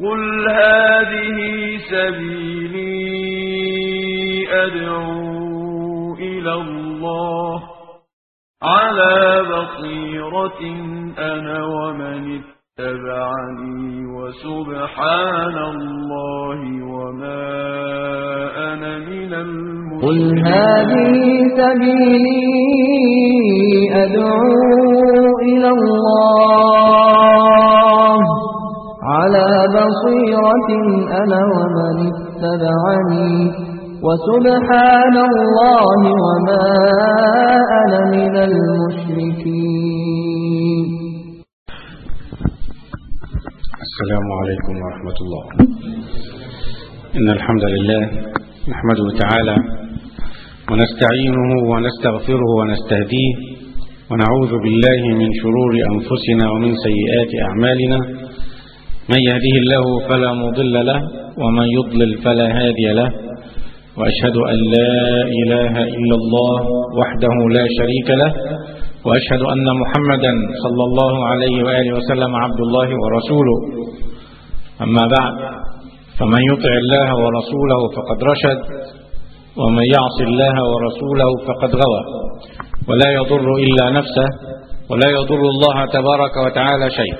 قل هذه سبيلي أدعو إلى الله على بصيرة أنا ومن اتبعني وسبحان الله وما أنا من قل المشركين هذه سبيلي أدعو إلى الله على بصيرة أنا ومن اتبعني وسبحان الله وما أنا من المشركين السلام عليكم ورحمة الله إن الحمد لله نحمده تعالى ونستعينه ونستغفره ونستهديه ونعوذ بالله من شرور أنفسنا ومن سيئات أعمالنا من يهده الله فلا مضل له ومن يضلل فلا هادي له وأشهد أن لا إله إلا الله وحده لا شريك له وأشهد أن محمدا صلى الله عليه وآله وسلم عبد الله ورسوله أما بعد فمن يطع الله ورسوله فقد رشد ومن يعص الله ورسوله فقد غوى ولا يضر إلا نفسه ولا يضر الله تبارك وتعالى شيئا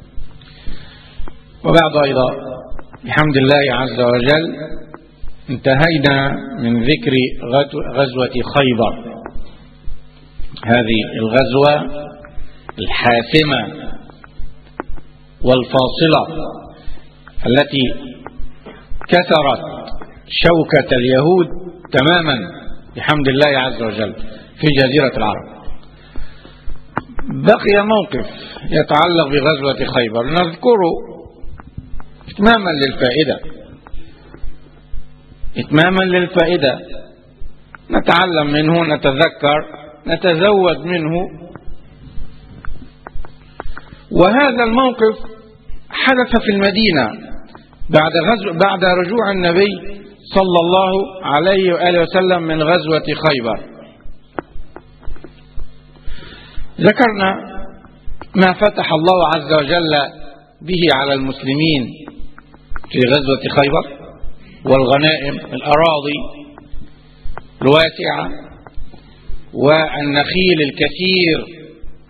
وبعد أيضا بحمد الله عز وجل انتهينا من ذكر غزوة خيبر هذه الغزوة الحاسمة والفاصلة التي كسرت شوكة اليهود تماما بحمد الله عز وجل في جزيرة العرب بقي موقف يتعلق بغزوة خيبر نذكره إتماما للفائدة إتماما للفائدة نتعلم منه نتذكر نتزود منه وهذا الموقف حدث في المدينة بعد غزو بعد رجوع النبي صلى الله عليه وآله وسلم من غزوة خيبر ذكرنا ما فتح الله عز وجل به على المسلمين في غزوة خيبر والغنائم الأراضي الواسعة والنخيل الكثير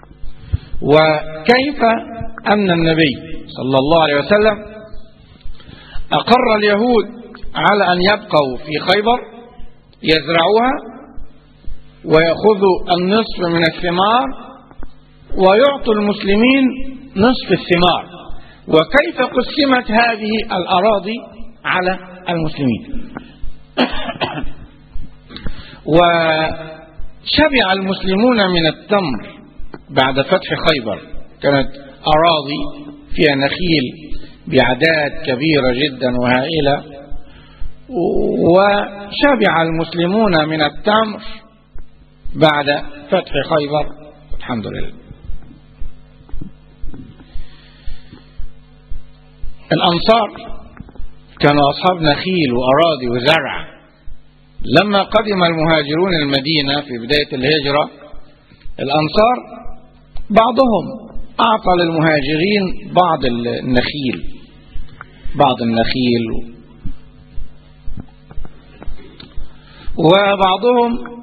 وكيف أن النبي صلى الله عليه وسلم أقر اليهود على أن يبقوا في خيبر يزرعوها ويأخذوا النصف من الثمار ويعطوا المسلمين نصف الثمار وكيف قسمت هذه الأراضي على المسلمين وشبع المسلمون من التمر بعد فتح خيبر كانت أراضي فيها نخيل بأعداد كبيرة جدا وهائلة وشبع المسلمون من التمر بعد فتح خيبر الحمد لله الأنصار كانوا أصحاب نخيل وأراضي وزرع لما قدم المهاجرون المدينة في بداية الهجرة الأنصار بعضهم أعطى للمهاجرين بعض النخيل بعض النخيل وبعضهم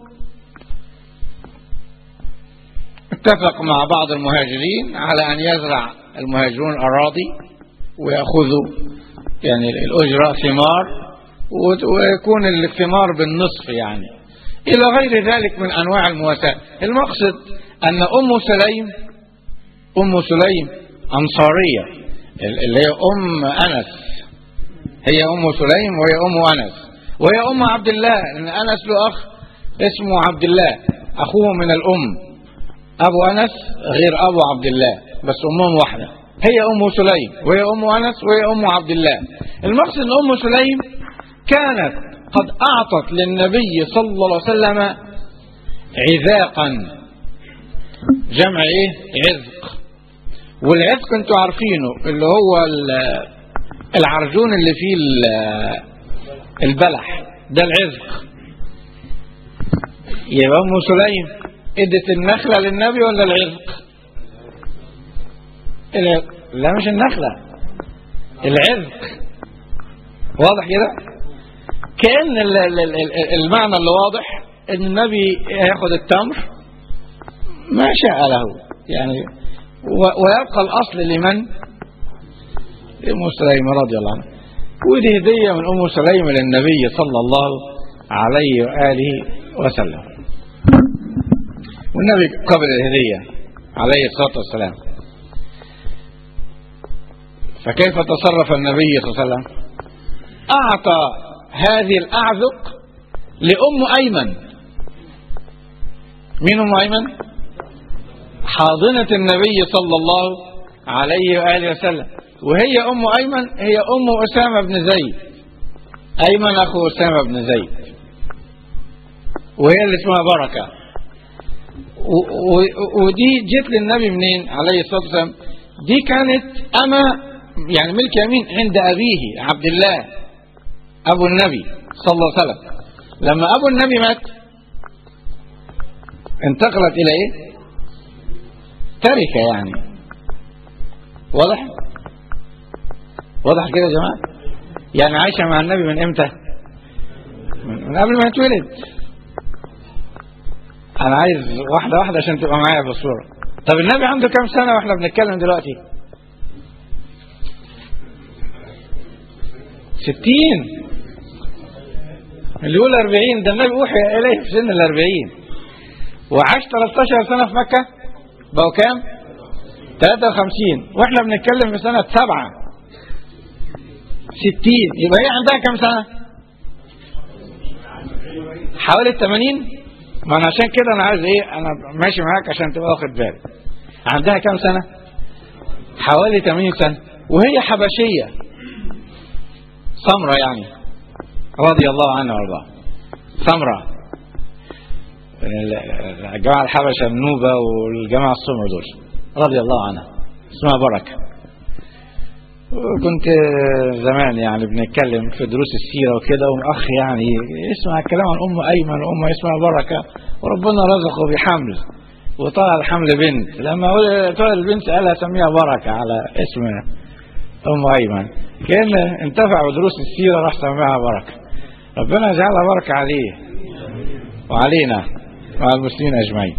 اتفق مع بعض المهاجرين على أن يزرع المهاجرون الأراضي ويأخذوا يعني الأجرة ثمار ويكون الثمار بالنصف يعني إلى غير ذلك من أنواع المواساة المقصد أن أم سليم أم سليم أنصارية اللي هي أم أنس هي أم سليم وهي أم أنس وهي أم عبد الله لأن أنس له أخ اسمه عبد الله أخوه من الأم أبو أنس غير أبو عبد الله بس أمهم واحدة هي أم سليم وهي أم أنس وهي أم عبد الله المقصد أن أم سليم كانت قد أعطت للنبي صلى الله عليه وسلم عذاقا جمع إيه عذق والعذق انتوا عارفينه اللي هو العرجون اللي فيه البلح ده العذق يبقى أم سليم ادت النخلة للنبي ولا العذق لا مش النخلة العذق واضح كده كأن ال- ال- ال- المعنى اللي واضح ان النبي ياخد التمر ما شاء له يعني و- ويبقى الأصل لمن أم سليم رضي الله عنها ودي هدية من أم سليم للنبي صلى الله عليه وآله وسلم والنبي قبل الهدية عليه الصلاة والسلام فكيف تصرف النبي صلى الله عليه وسلم أعطى هذه الأعذق لأم أيمن مين أم أيمن حاضنة النبي صلى الله عليه وآله وسلم وهي أم أيمن هي أم أسامة بن زيد أيمن أخو أسامة بن زيد وهي اللي اسمها بركة و- و- ودي جت للنبي منين عليه الصلاة والسلام دي كانت أما يعني ملك يمين عند أبيه عبد الله أبو النبي صلى الله عليه وسلم لما أبو النبي مات انتقلت إلى إيه تركة يعني واضح واضح كده يا جماعة يعني عايشة مع النبي من امتى من من قبل ما يتولد انا عايز واحدة واحدة عشان تبقى معايا في الصورة طب النبي عنده كام سنة واحنا بنتكلم دلوقتي ستين اللي يقول أربعين ده النبي أوحي إليه في سن الأربعين وعاش 13 سنة في مكة بقوا كام 53 واحنا بنتكلم في سنة سبعة 60 يبقى هي عندها كام سنة حوالي 80 ما انا عشان كده انا عايز ايه انا ماشي معاك عشان تبقى واخد بالك عندها كام سنة حوالي 80 سنة وهي حبشية سمرة يعني رضي الله عنها وارضاها سمرة الجماعة الحبشة النوبة والجماعة السمر دول رضي الله عنها اسمها بركة كنت زمان يعني بنتكلم في دروس السيرة وكده وأخ يعني يسمع الكلام عن أم أيمن وأم اسمها بركة وربنا رزقه بحمل وطلع الحمل بنت لما طلع البنت قالها سميها بركة على اسم أم أيمن كأن انتفع بدروس السيرة راح سماها بركة ربنا يجعلها بركة عليه وعلينا مع المسلمين أجمعين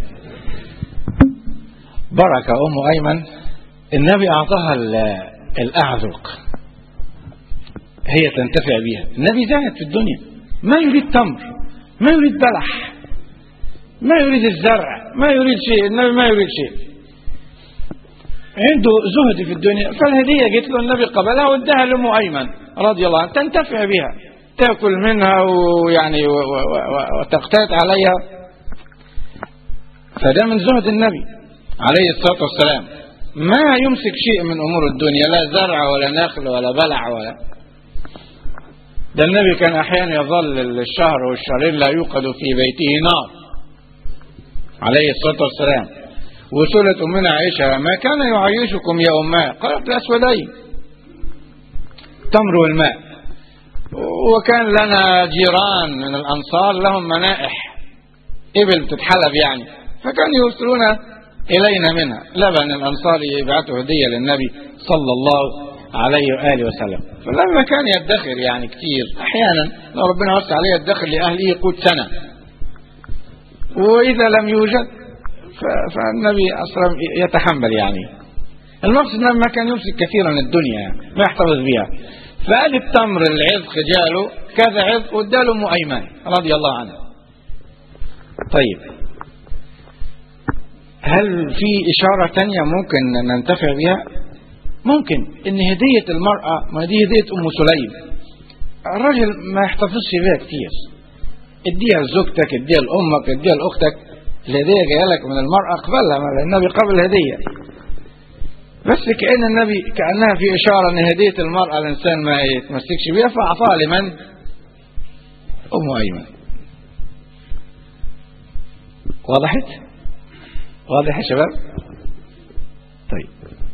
بركة أم أيمن النبي أعطاها الأعذق هي تنتفع بها النبي زاهد في الدنيا ما يريد تمر ما يريد بلح ما يريد الزرع ما يريد شيء النبي ما يريد شيء عنده زهد في الدنيا فالهدية جت له النبي قبلها واداها لأم أيمن رضي الله عنها تنتفع بها تأكل منها ويعني وتقتات عليها فده من زهد النبي عليه الصلاة والسلام ما يمسك شيء من أمور الدنيا لا زرع ولا نخل ولا بلع ولا ده النبي كان أحيانا يظل الشهر والشهرين لا يوقد في بيته نار عليه الصلاة والسلام وسئلت أمنا عائشة ما كان يعيشكم يا أماه قالت الأسودين تمر والماء وكان لنا جيران من الأنصار لهم منائح إبل تتحلب يعني فكانوا يرسلون إلينا منها لبن الأنصاري يبعثه هدية للنبي صلى الله عليه وآله وسلم فلما كان يدخر يعني كتير أحيانا لو ربنا وسع عليه يدخر لأهله قوت سنة وإذا لم يوجد فالنبي أصلا يتحمل يعني المقصد ما كان يمسك كثيرا الدنيا يعني ما يحتفظ بها فقال التمر العذق جاله كذا عذق واداله ام ايمن رضي الله عنها طيب هل في إشارة تانية ممكن ننتفع بها ممكن ان هدية المرأة ما دي هدية ام سليم الراجل ما يحتفظش بيها كتير اديها لزوجتك اديها لامك اديها لاختك الهدية جايه لك من المرأة اقبلها النبي قبل الهدية بس كأن النبي كأنها في إشارة ان هدية المرأة الإنسان ما يتمسكش بيها فأعطاها لمن أم أيمن وضحت واضح يا شباب طيب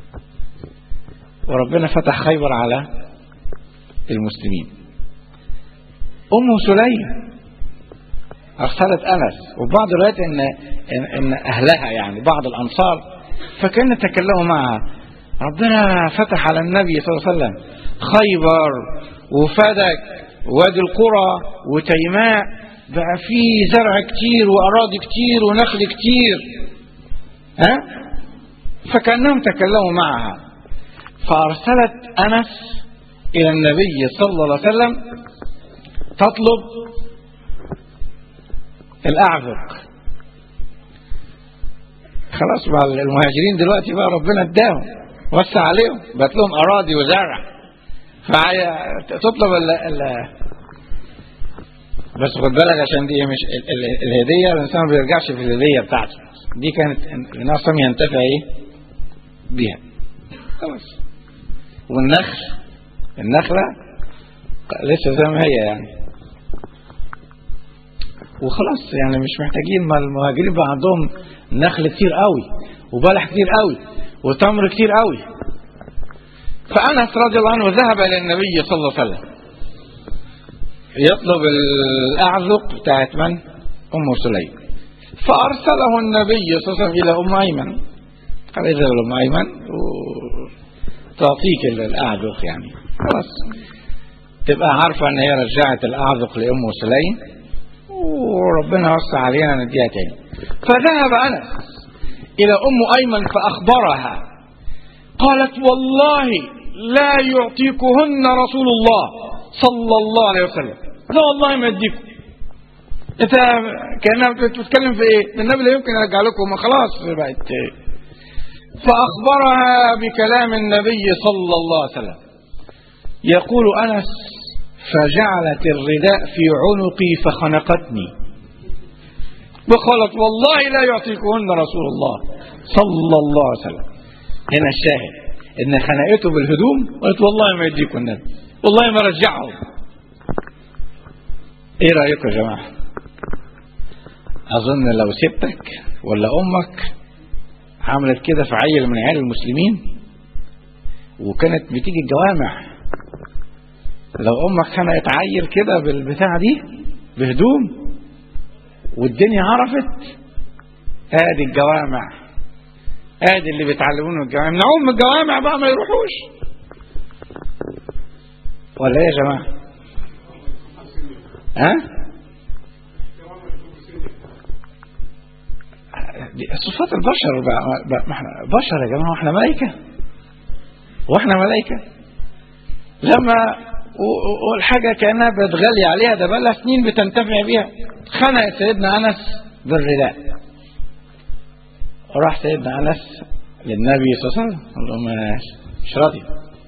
وربنا فتح خيبر على المسلمين أم سليم أرسلت أنس وبعض الروايات إن, إن, إن أهلها يعني بعض الأنصار فكان يتكلموا معها ربنا فتح على النبي صلى الله عليه وسلم خيبر وفدك وادي القرى وتيماء بقى فيه زرع كتير وأراضي كتير ونخل كتير ها فكأنهم تكلموا معها فأرسلت أنس إلى النبي صلى الله عليه وسلم تطلب الأعذق خلاص بقى المهاجرين دلوقتي بقى ربنا اداهم وسع عليهم بات لهم أراضي وزرع فتطلب ال ال بس خد بالك عشان دي مش ال ال الهدية الإنسان ما بيرجعش في الهدية بتاعته دي كانت النبي صلى ينتفع إيه بها خلاص والنخل النخلة لسه زي ما هي يعني وخلاص يعني مش محتاجين ما المهاجرين بقى عندهم نخل كتير قوي وبلح كتير قوي وتمر كتير قوي فأنس رضي الله عنه ذهب إلى النبي صلى الله عليه وسلم يطلب الأعذق بتاعت من؟ أم سليم فأرسله النبي صلى الله عليه وسلم إلى أم أيمن قال اذهب إلى أم أيمن وتعطيك الأعذق يعني خلاص تبقى عارفة أن هي رجعت الأعذق لأم سليم وربنا وسع علينا نديها تاني فذهب أنس إلى أم أيمن فأخبرها قالت والله لا يعطيكهن رسول الله صلى الله عليه وسلم لا والله ما يديكم انت كانها بتتكلم في ايه النبي لا يمكن يرجع لكم ما خلاص بقت فاخبرها بكلام النبي صلى الله عليه وسلم يقول انس فجعلت الرداء في عنقي فخنقتني وقالت والله لا يعطيكهن رسول الله صلى الله عليه وسلم هنا الشاهد ان خنقته بالهدوم قالت والله ما يديكم النبي والله ما رجعهم ايه رايكم يا جماعه اظن لو سبتك ولا امك عملت كده في عيل من عيال المسلمين وكانت بتيجي الجوامع لو امك خنقت عيل كده بالبتاع دي بهدوم والدنيا عرفت ادي الجوامع ادي اللي بيتعلمونه الجوامع يمنعوهم من الجوامع بقى ما يروحوش ولا ايه يا جماعه ها دي صفات البشر بقى بقى ما احنا بشر يا جماعه واحنا ملائكه واحنا ملائكه لما والحاجه كانها بتغلي عليها ده بقى سنين بتنتفع بيها خنق سيدنا انس بالرداء راح سيدنا انس للنبي صلى الله عليه وسلم قال له مش راضي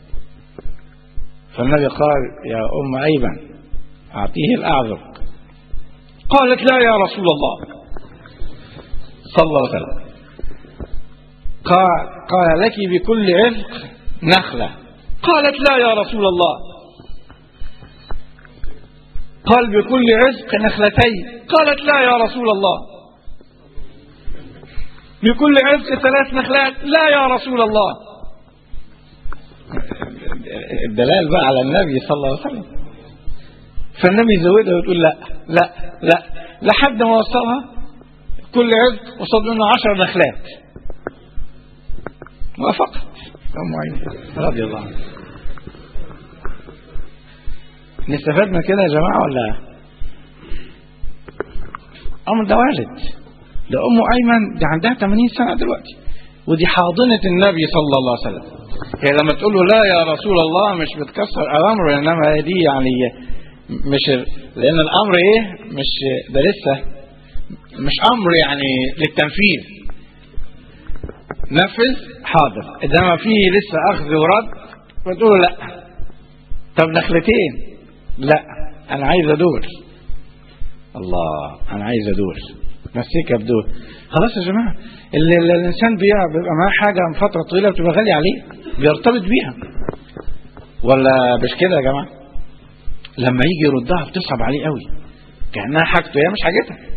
فالنبي قال يا ام ايمن اعطيه الاعذر قالت لا يا رسول الله صلى الله عليه وسلم قال, قال لك بكل عزق نخلة قالت لا يا رسول الله قال بكل عزق نخلتين قالت لا يا رسول الله بكل عزق ثلاث نخلات لا يا رسول الله الدلال بقى على النبي صلى الله عليه وسلم فالنبي يزودها وتقول لا لا لا لحد ما وصلها كل عزق وصل منه عشر نخلات وافقت أم عيسى رضي الله عنه نستفاد من كده يا جماعة ولا أمر ده وارد ده أم أيمن دي عندها 80 سنة دلوقتي ودي حاضنة النبي صلى الله عليه وسلم هي لما تقول له لا يا رسول الله مش بتكسر أوامره إنما هي دي يعني مش لأن الأمر إيه مش ده لسه مش أمر يعني للتنفيذ نفذ حاضر إنما فيه لسه أخذ ورد فتقول له لا طب نخلتين لا أنا عايز أدور الله أنا عايز أدور مسكها بدور خلاص يا جماعة اللي اللي الإنسان بيبقى معاه حاجة من فترة طويلة بتبقى غالية عليه بيرتبط بيها ولا مش كده يا جماعة لما يجي يردها بتصعب عليه قوي كأنها حاجته هي مش حاجتها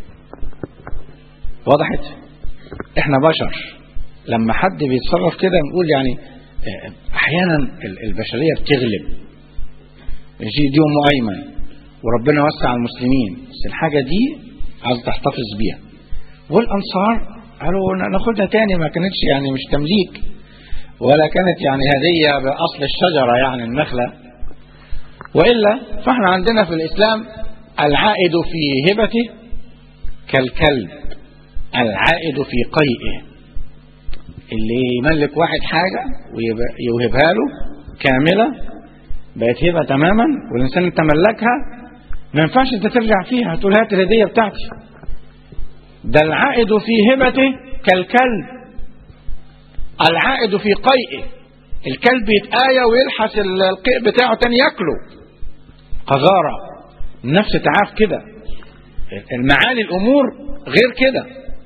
وضحت احنا بشر لما حد بيتصرف كده نقول يعني احيانا البشريه بتغلب دي دي ام ايمن وربنا وسع على المسلمين بس الحاجه دي عايز تحتفظ بيها والانصار قالوا ناخدها تاني ما كانتش يعني مش تمليك ولا كانت يعني هدية بأصل الشجرة يعني النخلة وإلا فاحنا عندنا في الإسلام العائد في هبته كالكلب العائد في قيئه اللي يملك واحد حاجة ويوهبها له كاملة بقت هبة تماما والإنسان انت ملكها ما ينفعش انت ترجع فيها تقول هات الهدية بتاعتي ده العائد في هبته كالكلب العائد في قيئه الكلب يتآية ويلحس القيء بتاعه تاني ياكله قذارة النفس تعاف كده المعاني الأمور غير كده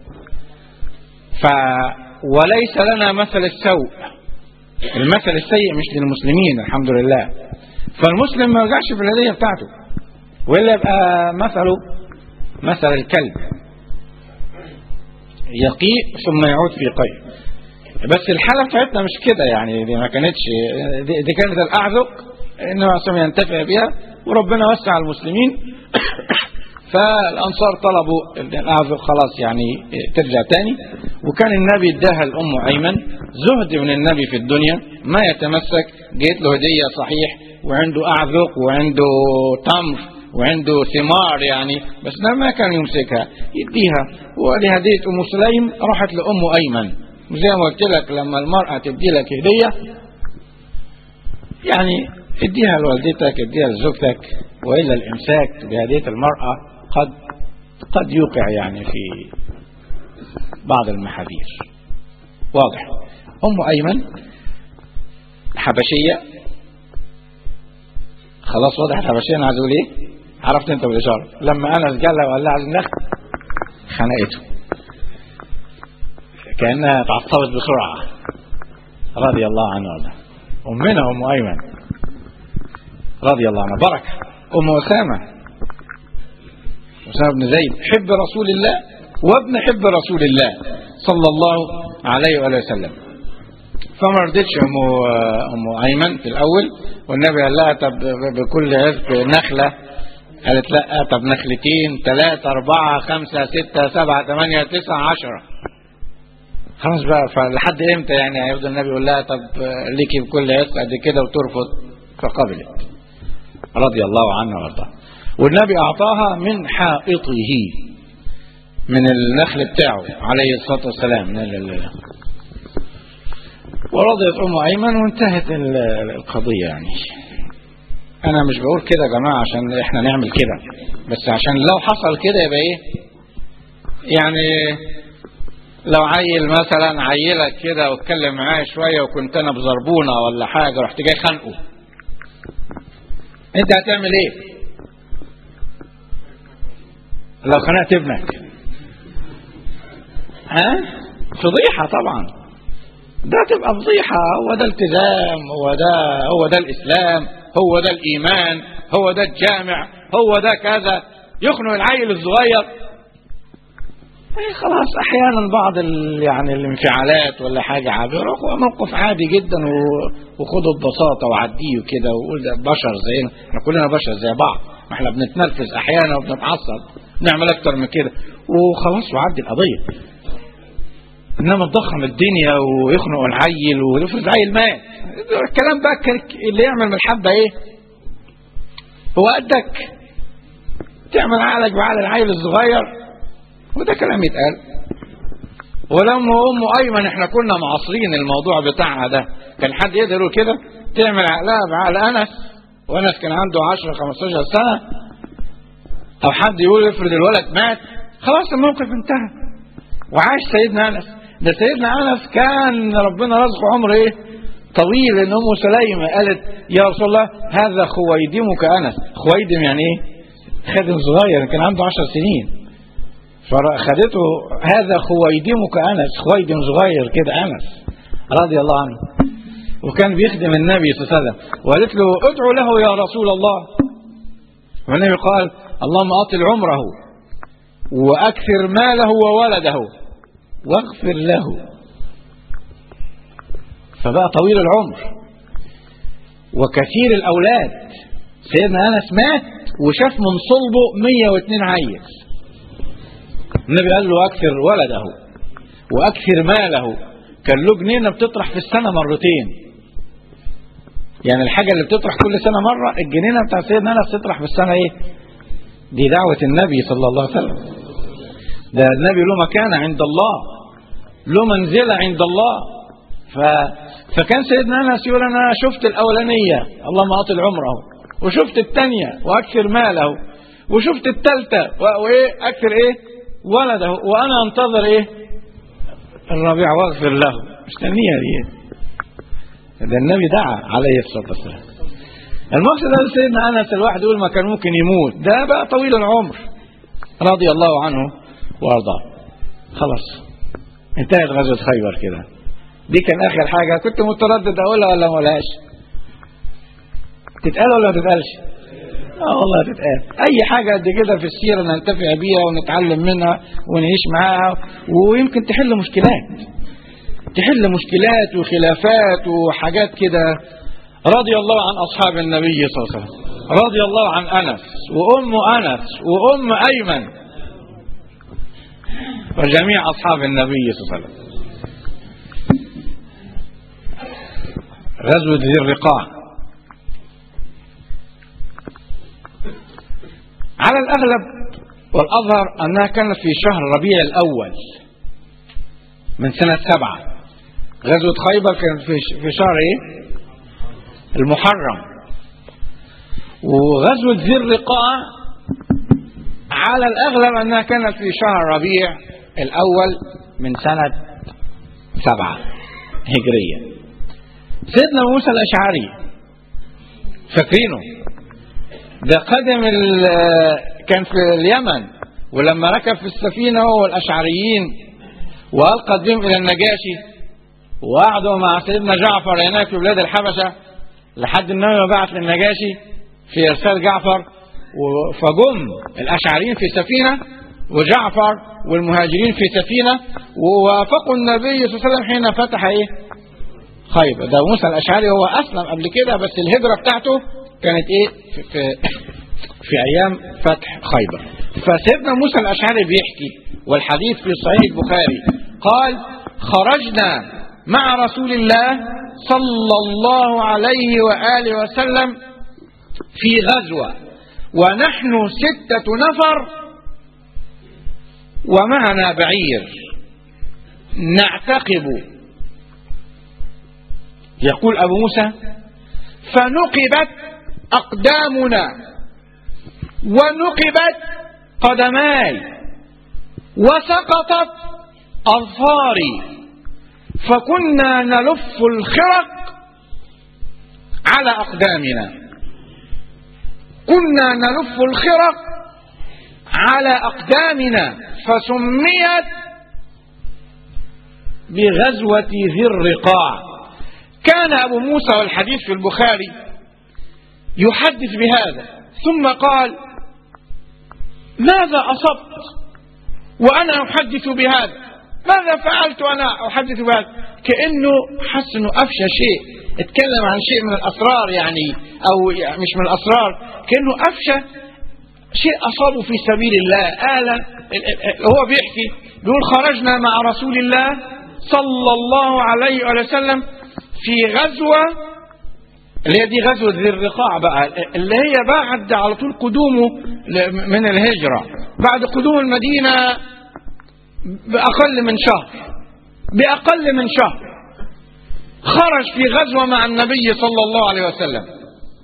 ف وليس لنا مثل السوء المثل السيء مش للمسلمين الحمد لله فالمسلم ما يرجعش في الهدية بتاعته وإلا يبقى مثله مثل الكلب يقيء ثم يعود في قيء بس الحالة بتاعتنا مش كده يعني دي ما كانتش دي, دي كانت الأعذق إنما عشان ينتفع بها وربنا وسع المسلمين فالأنصار طلبوا الأعذق خلاص يعني ترجع تاني وكان النبي اداها الأم أيمن زهد من النبي في الدنيا ما يتمسك جيت له هدية صحيح وعنده أعذق وعنده تمر وعنده ثمار يعني بس ما كان يمسكها يديها ولهدية أم سليم راحت لأم أيمن زي ما قلت لك لما المرأة تدي لك هدية يعني اديها لوالدتك اديها لزوجتك وإلا الإمساك بهدية المرأة قد قد يوقع يعني في بعض المحاذير واضح أم أيمن حبشية خلاص واضح الحبشية أنا عايز أقول إيه عرفت أنت بالإشارة لما أنس قال لها وقال لها عايز نخ خنقته كأنها تعصبت بسرعة رضي الله عنه وارضاه أمنا أم أيمن رضي الله عنها بركة أم أسامة أسامة بن زيد حب رسول الله وابن حب رسول الله صلى الله عليه وآله وسلم فما رضتش أم أم أيمن في الأول والنبي قال لها طب بكل عزق نخلة قالت لا طب نخلتين ثلاثة أربعة خمسة ستة سبعة ثمانية تسعة عشرة خلاص بقى فلحد امتى يعني هيفضل النبي يقول لها طب ليكي بكل عزق قد كده وترفض فقبلت رضي الله عنه وارضاه والنبي أعطاها من حائطه من النخل بتاعه عليه الصلاة والسلام من ال... ورضيت أم أيمن وانتهت القضية يعني أنا مش بقول كده يا جماعة عشان إحنا نعمل كده بس عشان لو حصل كده يبقى إيه يعني لو عيل مثلا عيلك كده واتكلم معاه شوية وكنت أنا بزربونة ولا حاجة رحت جاي خانقه أنت هتعمل إيه؟ لو خنقت ابنك ها فضيحة طبعا ده تبقى فضيحة هو ده التزام هو ده هو ده الإسلام هو ده الإيمان هو ده الجامع هو ده كذا يخنق العيل الصغير ايه خلاص احيانا بعض ال يعني الانفعالات ولا حاجه عابره هو موقف عادي جدا وخده ببساطه وعديه كده وقول ده بشر زينا احنا كلنا بشر زي بعض ما احنا بنتنرفز احيانا وبنتعصب نعمل اكتر من كده وخلاص وعدي القضيه انما تضخم الدنيا ويخنق العيل ويفرض عيل مات الكلام بقى اللي يعمل من الحبه ايه هو قدك تعمل عقلك بعقل العيل الصغير وده كلام يتقال ولما ام ايمن احنا كنا معاصرين الموضوع بتاعها ده كان حد يقدر يقول كده تعمل عقلها بعقل انس وانس كان عنده 10 15 سنه او حد يقول افرض الولد مات خلاص الموقف انتهى وعاش سيدنا انس ده سيدنا انس كان ربنا رزقه عمر ايه طويل ان ام سليمه قالت يا رسول الله هذا خويدمك انس خويدم يعني ايه خادم صغير كان عنده 10 سنين فخدته هذا خويدمك انس خويدم صغير كده انس رضي الله عنه وكان بيخدم النبي صلى الله عليه وسلم وقالت له ادعو له يا رسول الله والنبي قال اللهم اطل عمره واكثر ماله وولده واغفر له فبقى طويل العمر وكثير الاولاد سيدنا انس مات وشاف من صلبه 102 عيل النبي قال له أكثر ولده وأكثر ماله كان له جنينة بتطرح في السنة مرتين يعني الحاجة اللي بتطرح كل سنة مرة الجنينة بتاع سيدنا أنس تطرح في السنة إيه دي دعوة النبي صلى الله عليه وسلم ده النبي له مكانة عند الله له منزلة عند الله ف... فكان سيدنا أنس يقول أنا شفت الأولانية اللهم أطل عمره وشفت الثانية وأكثر ماله وشفت الثالثة و- وإيه أكثر إيه ولده وأنا أنتظر إيه الربيع واغفر له مستنيها دي إيه؟ ده النبي دعا عليه الصلاة والسلام المقصد ده سيدنا أنس الواحد يقول ما كان ممكن يموت ده بقى طويل العمر رضي الله عنه وأرضاه خلاص انتهت غزوة خيبر كده دي كان آخر حاجة كنت متردد أقولها ولا ما أقولهاش تتقال ولا ما تتقالش اه والله تتقال اي حاجه قد كده في السيره ننتفع بيها ونتعلم منها ونعيش معاها ويمكن تحل مشكلات تحل مشكلات وخلافات وحاجات كده رضي الله عن اصحاب النبي صلى الله عليه وسلم رضي الله عن انس وام انس وام ايمن وجميع اصحاب النبي صلى الله عليه وسلم غزوه ذي الرقاع على الأغلب والأظهر أنها كانت في شهر ربيع الأول من سنة سبعة غزوة خيبر كانت في في شهر إيه؟ المحرم وغزوة ذي الرقاع على الأغلب أنها كانت في شهر ربيع الأول من سنة سبعة هجرية سيدنا موسى الأشعري فاكرينه ده قدم ال- كان في اليمن ولما ركب في السفينة هو والأشعريين وألقى بهم إلى النجاشي وقعدوا مع سيدنا جعفر هناك في بلاد الحبشة لحد النبي بعث للنجاشي في إرسال جعفر و- فجم الأشعريين في سفينة وجعفر والمهاجرين في سفينة ووافقوا النبي صلى الله عليه وسلم حين فتح إيه خيبر ده موسى الأشعري هو أسلم قبل كده بس الهجرة بتاعته كانت إيه في, في, في أيام فتح خيبر فسيدنا موسى الأشعري بيحكي والحديث في صحيح البخاري قال خرجنا مع رسول الله صلى الله عليه وآله وسلم في غزوة ونحن ستة نفر ومعنا بعير نعتقب يقول أبو موسى فنقبت أقدامنا ونقبت قدماي وسقطت أظفاري فكنا نلف الخرق على أقدامنا كنا نلف الخرق على أقدامنا فسميت بغزوة ذي الرقاع كان أبو موسى والحديث في البخاري يحدث بهذا ثم قال ماذا أصبت وأنا أحدث بهذا ماذا فعلت وأنا أحدث بهذا كأنه حس أنه أفشى شيء اتكلم عن شيء من الأسرار يعني أو يعني مش من الأسرار كأنه أفشى شيء أصابه في سبيل الله آلا هو بيحكي بيقول خرجنا مع رسول الله صلى الله عليه وسلم في غزوة اللي هي دي غزوة ذي الرقاع بقى اللي هي بعد على طول قدومه من الهجرة بعد قدوم المدينة بأقل من شهر بأقل من شهر خرج في غزوة مع النبي صلى الله عليه وسلم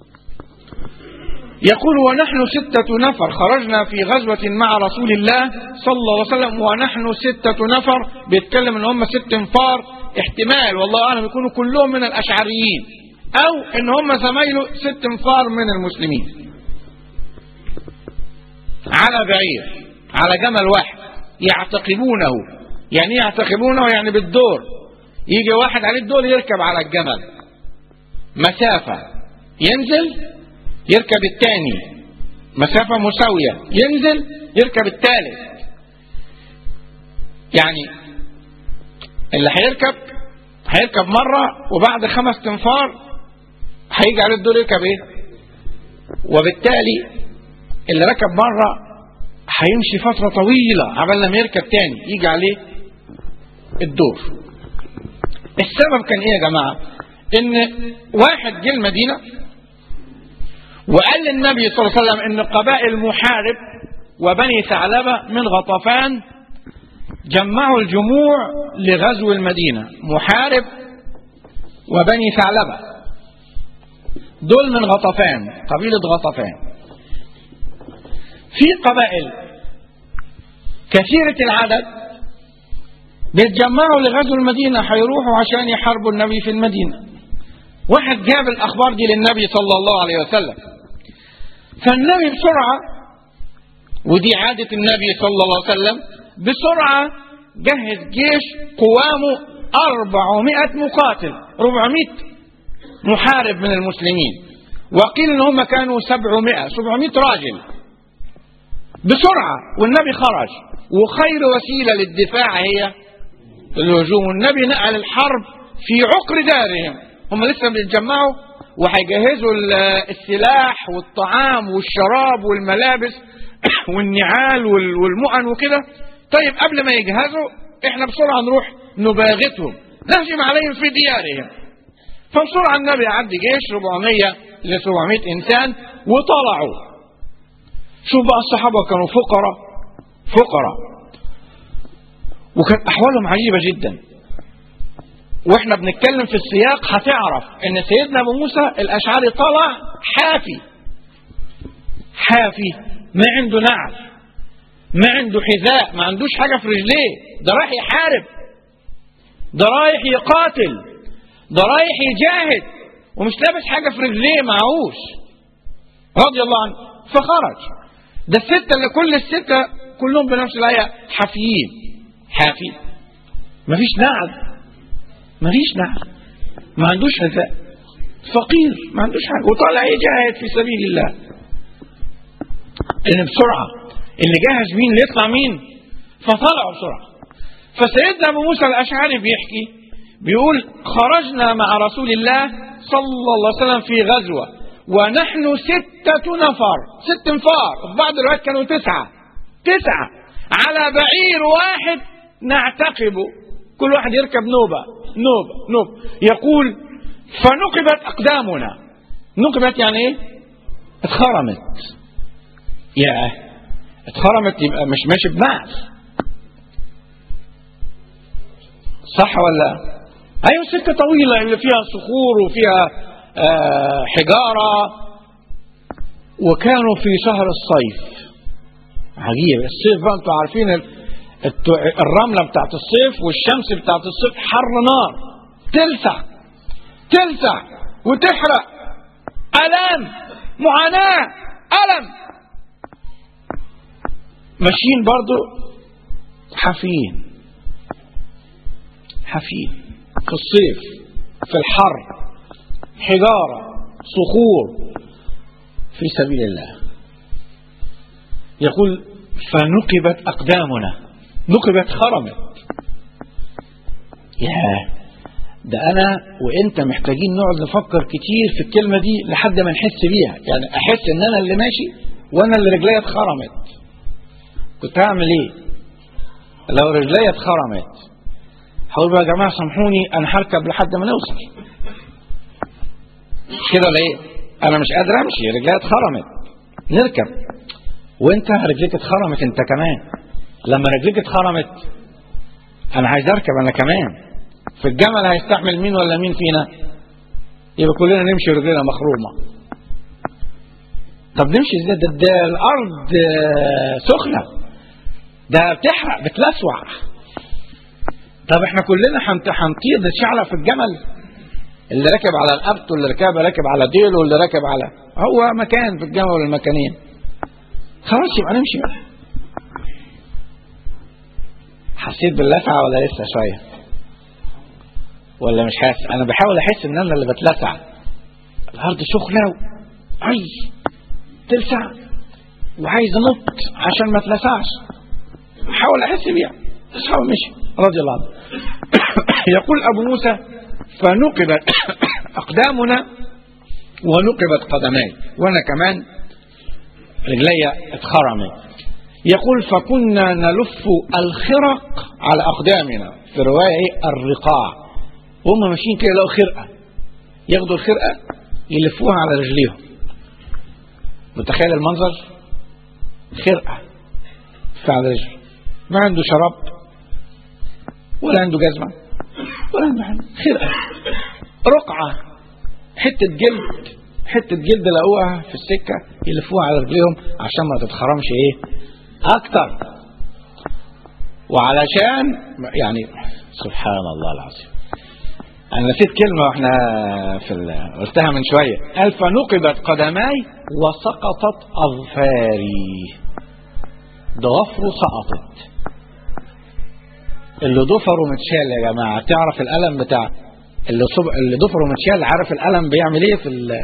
يقول ونحن ستة نفر خرجنا في غزوة مع رسول الله صلى الله عليه وسلم ونحن ستة نفر بيتكلم ان هم ست انفار احتمال والله اعلم يكونوا كلهم من الاشعريين او ان هم زمايله ست انفار من المسلمين على بعير على جمل واحد يعتقبونه يعني ايه يعتقبونه يعني بالدور يجي واحد عليه الدور يركب على الجمل مسافة ينزل يركب الثاني مسافة مساوية ينزل يركب الثالث يعني اللي هيركب هيركب مرة وبعد خمس تنفار هيجي عليه الدور يركب ايه وبالتالي اللي ركب مرة هيمشي فترة طويلة عبال لما يركب تاني يجي عليه الدور السبب كان ايه يا جماعة ان واحد جه المدينة وقال للنبي صلى الله عليه وسلم ان قبائل محارب وبني ثعلبة من غطفان جمعوا الجموع لغزو المدينة محارب وبني ثعلبة دول من غطفان قبيلة غطفان في قبائل كثيرة العدد بيتجمعوا لغزو المدينة هيروحوا عشان يحاربوا النبي في المدينة واحد جاب الأخبار دي للنبي صلى الله عليه وسلم فالنبي بسرعة ودي عادة النبي صلى الله عليه وسلم بسرعة جهز جيش قوامه 400 مقاتل 400 محارب من المسلمين وقيل ان هم كانوا 700 700 راجل بسرعة والنبي خرج وخير وسيلة للدفاع هي الهجوم والنبي نقل الحرب في عقر دارهم هم لسه بيتجمعوا وهيجهزوا السلاح والطعام والشراب والملابس والنعال والمؤن وكده طيب قبل ما يجهزوا احنا بسرعة نروح نباغتهم نهجم عليهم في ديارهم فبسرعة النبي عدي جيش 400 ل 700 إنسان وطلعوا شوف بقى الصحابة كانوا فقراء فقراء وكان أحوالهم عجيبة جدا واحنا بنتكلم في السياق هتعرف ان سيدنا ابو موسى الاشعري طلع حافي حافي ما عنده نعل ما عنده حذاء ما عندوش حاجه في رجليه ده رايح يحارب ده رايح يقاتل ده رايح يجاهد ومش لابس حاجه في رجليه معهوش رضي الله عنه فخرج ده الستة اللي كل الستة كلهم بنفس الآية حافيين حافي مفيش نعل مفيش نعل ما عندوش حذاء فقير ما عندوش حاجة وطالع يجاهد في سبيل الله إن بسرعة اللي جهز مين اللي يطلع مين فطلعوا بسرعة فسيدنا أبو موسى الأشعري بيحكي بيقول خرجنا مع رسول الله صلى الله عليه وسلم في غزوة ونحن ستة نفر ست انفار في بعض الروايات كانوا تسعة تسعة على بعير واحد نعتقبه كل واحد يركب نوبة نوبة نوبة يقول فنقبت أقدامنا نقبت يعني إيه اتخرمت يا اتخرمت يبقى مش ماشي بنعل صح ولا ايوه سكه طويله اللي فيها صخور وفيها آه حجاره وكانوا في شهر الصيف عجيب الصيف بقى انتوا عارفين الرمله بتاعت الصيف والشمس بتاعت الصيف حر نار تلسع تلسع وتحرق الام معاناه الم ماشيين برضو حافيين حافيين في الصيف في الحر حجارة صخور في سبيل الله يقول فنقبت أقدامنا نقبت خرمت يا ده أنا وإنت محتاجين نقعد نفكر كتير في الكلمة دي لحد ما نحس بيها يعني أحس إن أنا اللي ماشي وأنا اللي رجليا اتخرمت كنت هعمل إيه لو رجليا اتخرمت هقول بقى يا جماعه سامحوني انا هركب لحد ما نوصل كده ولا ايه انا مش قادر امشي رجلي اتخرمت نركب وانت رجليك اتخرمت انت كمان لما رجليك اتخرمت انا عايز اركب انا كمان في الجمل هيستحمل مين ولا مين فينا يبقى كلنا نمشي رجلينا مخرومه طب نمشي ازاي ده, ده الارض سخنه ده بتحرق بتلسوع طب احنا كلنا هنطير ده شعلة في الجمل اللي راكب على القبط واللي راكب راكب على ديله واللي راكب على هو مكان في الجمل ولا المكانين خلاص يبقى نمشي بقى حسيت باللسعة ولا لسه شوية ولا مش حاسس انا بحاول احس ان انا اللي بتلسع الارض سخنة اي تلسع وعايز انط عشان ما اتلسعش احاول احس بيها اصحابه مشي رضي الله عنه يقول أبو موسى فنقبت أقدامنا ونقبت قدماي وأنا كمان رجلي اتخرمت يقول فكنا نلف الخرق على أقدامنا في رواية الرقاع وهم ماشيين كده يلاقوا خرقة ياخدوا الخرقة يلفوها على رجليهم متخيل المنظر خرقة على رجله ما عنده شراب ولا عنده جزمة ولا عنده حاجة خرقة رقعة حتة جلد حتة جلد لقوها في السكة يلفوها على رجليهم عشان ما تتخرمش ايه اكتر وعلشان يعني سبحان الله العظيم انا نسيت كلمة واحنا في ال- قلتها من شوية قال فنقبت قدماي وسقطت اظفاري ضوافره سقطت اللي ضفره متشال يا جماعة تعرف الألم بتاع اللي, صب... اللي ضفره متشال عارف الألم بيعمل ايه في ال...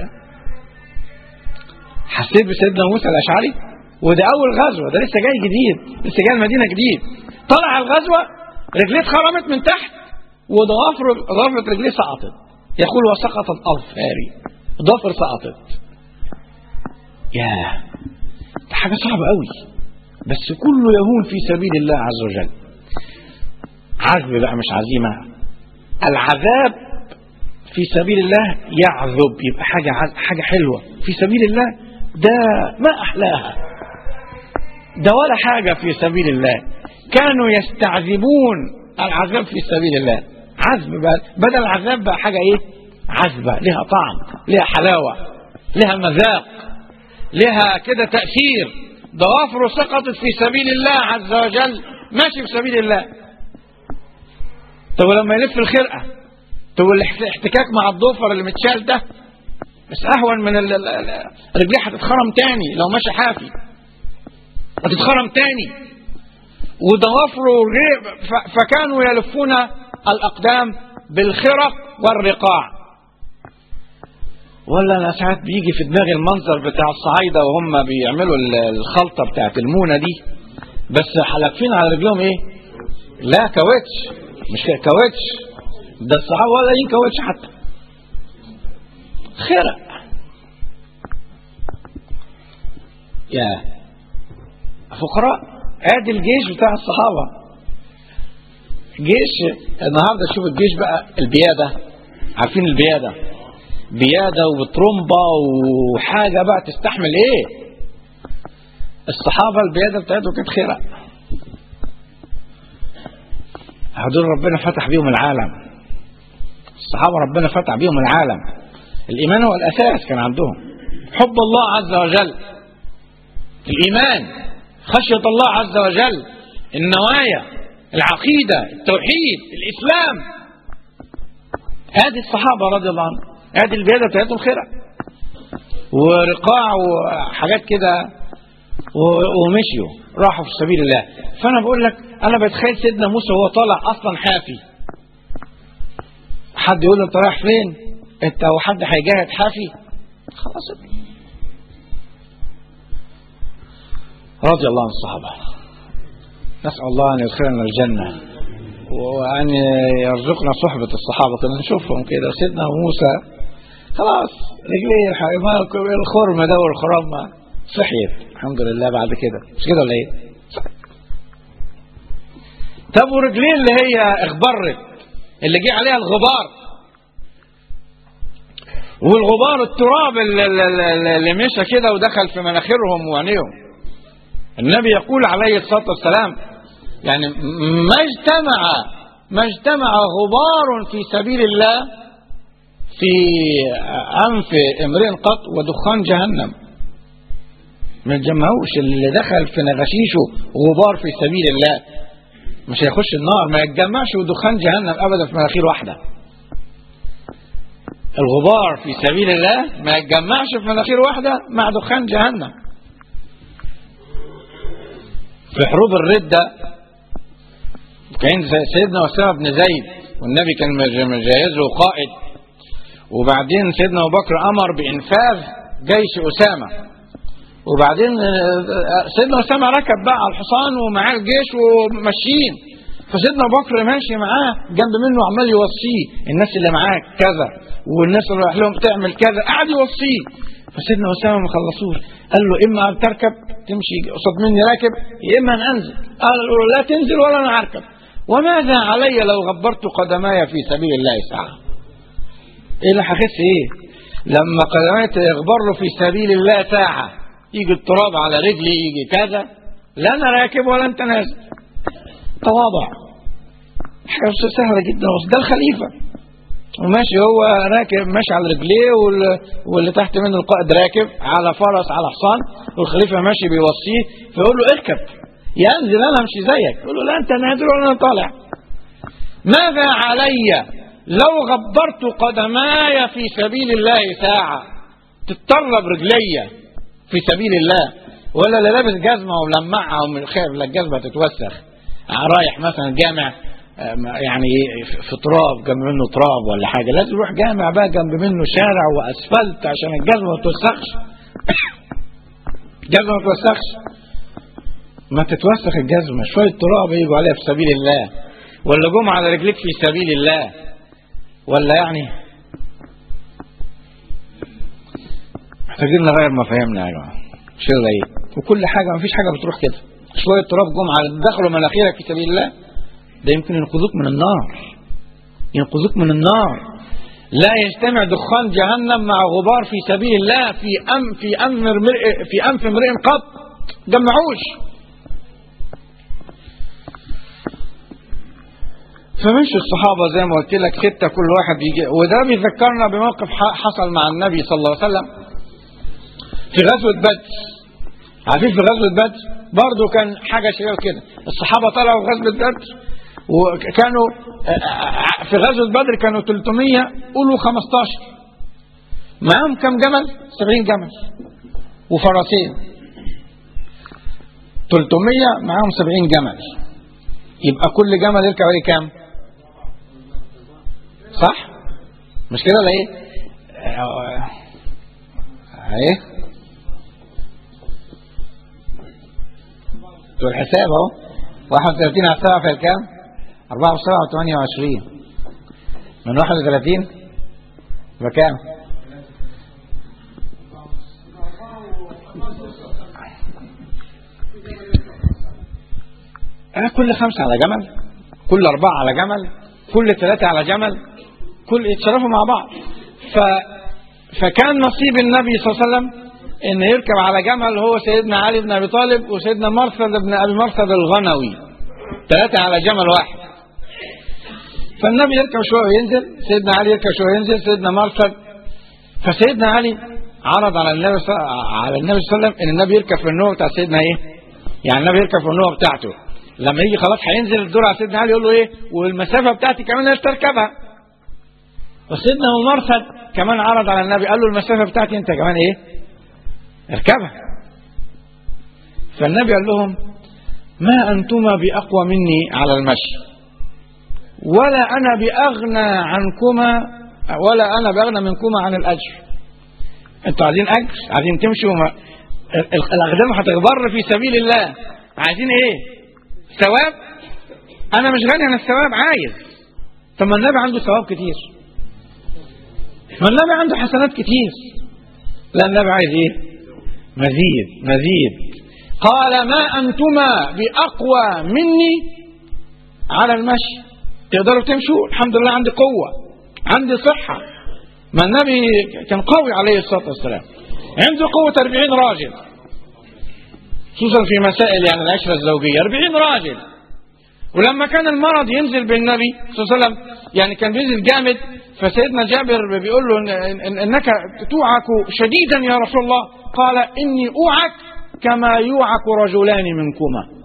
حسيت بسيدنا موسى الأشعري وده أول غزوة ده لسه جاي جديد لسه جاي المدينة جديد طلع الغزوة رجليه اتخرمت من تحت وضوافر ضوافر رجليه سقطت يقول وسقطت أظفاري ضفر سقطت ياه ده حاجة صعبة قوي بس كله يهون في سبيل الله عز وجل عذب بقى مش عزيمة العذاب في سبيل الله يعذب يبقى حاجة عز- حاجة حلوة في سبيل الله ده ما أحلاها ده ولا حاجة في سبيل الله كانوا يستعذبون العذاب في سبيل الله عذب بقى بدل العذاب بقى حاجة ايه عذبة لها طعم لها حلاوة لها مذاق لها كده تأثير ضوافره سقطت في سبيل الله عز وجل ماشي في سبيل الله طب ولما يلف الخرقة طب الاحتكاك مع الضفر اللي متشال ده بس اهون من ال- ال- ال- رجليه هتتخرم تاني لو ماشي حافي هتتخرم تاني وضوافره غير ف- فكانوا يلفون الاقدام بالخرق والرقاع ولا انا ساعات بيجي في دماغي المنظر بتاع الصعايده وهم بيعملوا ال- الخلطه بتاعت المونه دي بس حلقفين على رجلهم ايه لا كاوتش مش كده كاوتش ده الصحابه ولا لين كاوتش حتى خرق يا فقراء ادي الجيش بتاع الصحابه جيش النهارده شوف الجيش بقى البياده عارفين البياده بياده وبترمبه وحاجه بقى تستحمل ايه الصحابه البياده بتاعتهم كانت خرق هدول ربنا فتح بيهم العالم الصحابة ربنا فتح بيهم العالم الإيمان هو الأساس كان عندهم حب الله عز وجل الإيمان خشية الله عز وجل النوايا العقيدة التوحيد الإسلام هذه الصحابة رضي الله عنهم هذه البيادة بتاعتهم خيرة ورقاع وحاجات كده و- ومشيوا راحوا في سبيل الله فانا بقول لك انا بتخيل سيدنا موسى وهو طالع اصلا حافي حد يقول له انت رايح فين انت هو حد هيجاهد حافي خلاص رضي الله عن الصحابه نسال الله ان يدخلنا الجنه وان يرزقنا صحبه الصحابه كنا نشوفهم كده سيدنا موسى خلاص رجليه الحيوان الخرم ده والخرام صحيت الحمد لله بعد كده مش كده ولا ايه؟ صح. طب ورجليه اللي هي اخبرت اللي جه عليها الغبار والغبار التراب اللي, اللي, اللي مشى كده ودخل في مناخيرهم وعينيهم النبي يقول عليه الصلاه والسلام يعني ما اجتمع ما اجتمع غبار في سبيل الله في انف امرئ قط ودخان جهنم ما يتجمعوش اللي دخل في نغشيشه غبار في سبيل الله مش هيخش النار ما يتجمعش ودخان جهنم ابدا في مناخير واحده الغبار في سبيل الله ما يتجمعش في مناخير واحده مع دخان جهنم في حروب الردة كان سيدنا أسامة بن زيد والنبي كان مجهزه قائد وبعدين سيدنا أبو بكر أمر بإنفاذ جيش أسامة وبعدين سيدنا أسامة ركب بقى على الحصان ومعاه الجيش وماشيين فسيدنا أبو بكر ماشي معاه جنب منه عمال يوصيه الناس اللي معاك كذا والناس اللي رايح لهم تعمل كذا قاعد يوصيه فسيدنا أسامة ما خلصوش قال له إما أن تركب تمشي قصاد مني راكب يا إما أن أنزل قال له لا تنزل ولا أنا هركب وماذا علي لو غبرت قدماي في سبيل الله ساعة ايه اللي هخس ايه لما قدماي يغبر له في سبيل الله ساعة يجي التراب على رجلي يجي كذا لا انا راكب ولا انت نازل تواضع حاجة سهلة جدا بس ده الخليفة وماشي هو راكب ماشي على رجليه وال- واللي تحت منه القائد راكب على فرس على حصان والخليفة ماشي بيوصيه فيقول له اركب ينزل انا امشي زيك يقول له لا انت نازل ولا انا طالع ماذا علي لو غبرت قدماي في سبيل الله ساعة تتطلب رجلي في سبيل الله ولا اللي لابس جزمة وملمعها ومن خايف لا الجزمة تتوسخ رايح مثلا جامع آه، يعني في تراب جنب منه تراب ولا حاجة لازم يروح جامع بقى جنب منه شارع واسفلت عشان الجزمة ما تتوسخش الجزمة ما تتوسخش ما تتوسخ الجزمة شوية تراب يجوا عليها في سبيل الله ولا جم على رجليك في سبيل الله ولا يعني محتاجين نغير مفاهيمنا يا جماعة شيء غريب وكل حاجة ما فيش حاجة بتروح كده شوية تراب جم على دخلوا مناخيرك في سبيل الله ده يمكن ينقذوك من النار ينقذوك من النار لا يجتمع دخان جهنم مع غبار في سبيل الله في أم في أنف امرئ في أنف امرئ قط جمعوش فمشي الصحابة زي ما قلت لك ستة كل واحد يجي وده بيذكرنا بموقف ح- حصل مع النبي صلى الله عليه وسلم في غزوة بدر عارفين في غزوة بدر برضه كان حاجة شبيه كده الصحابة طلعوا في غزوة بدر وكانوا آه، في غزوة بدر كانوا 300 قولوا 15 معاهم كم جمل 70 جمل وفرسين 300 معاهم 70 جمل يبقى كل جمل يركب عليه كام صح مش كده ولا ايه آه، ايه بتوع الحساب اهو 31 على 7 في الكام 4 و 7 و 28 من 31 يبقى كام أنا كل خمسة على جمل كل أربعة على جمل كل ثلاثة على جمل كل يتصرفوا مع بعض ف فكان نصيب النبي صلى الله عليه وسلم ان يركب على جمل هو سيدنا علي بن ابي طالب وسيدنا مرثد بن ابي مرثد الغنوي ثلاثة على جمل واحد فالنبي يركب شوية وينزل سيدنا علي يركب شوية وينزل سيدنا مرثد فسيدنا علي عرض على النبي صلى على النبي صلى الله عليه وسلم ان النبي يركب في النوم بتاع سيدنا ايه يعني النبي يركب في النوم بتاعته لما يجي خلاص هينزل الدور على سيدنا علي يقول له ايه والمسافه بتاعتي كمان لازم تركبها وسيدنا ابو مرثد كمان عرض على النبي قال له المسافه بتاعتي انت كمان ايه اركبها فالنبي قال لهم ما انتما باقوى مني على المشي ولا انا باغنى عنكما ولا انا باغنى منكما عن الاجر انتوا عايزين اجر عايزين تمشوا ما... ال- ال- الاقدام هتغبر في سبيل الله عايزين ايه ثواب انا مش غني عن الثواب عايز طب ما النبي عنده ثواب كتير ما النبي عنده حسنات كتير لا النبي عايز ايه مزيد مزيد قال ما انتما باقوى مني على المشي تقدروا تمشوا الحمد لله عندي قوه عندي صحه ما النبي كان قوي عليه الصلاه والسلام عنده قوه 40 راجل خصوصا في مسائل يعني العشره الزوجيه 40 راجل ولما كان المرض ينزل بالنبي صلى الله عليه وسلم يعني كان بينزل جامد فسيدنا جابر بيقول له إن إن انك توعك شديدا يا رسول الله قال اني اوعك كما يوعك رجلان منكما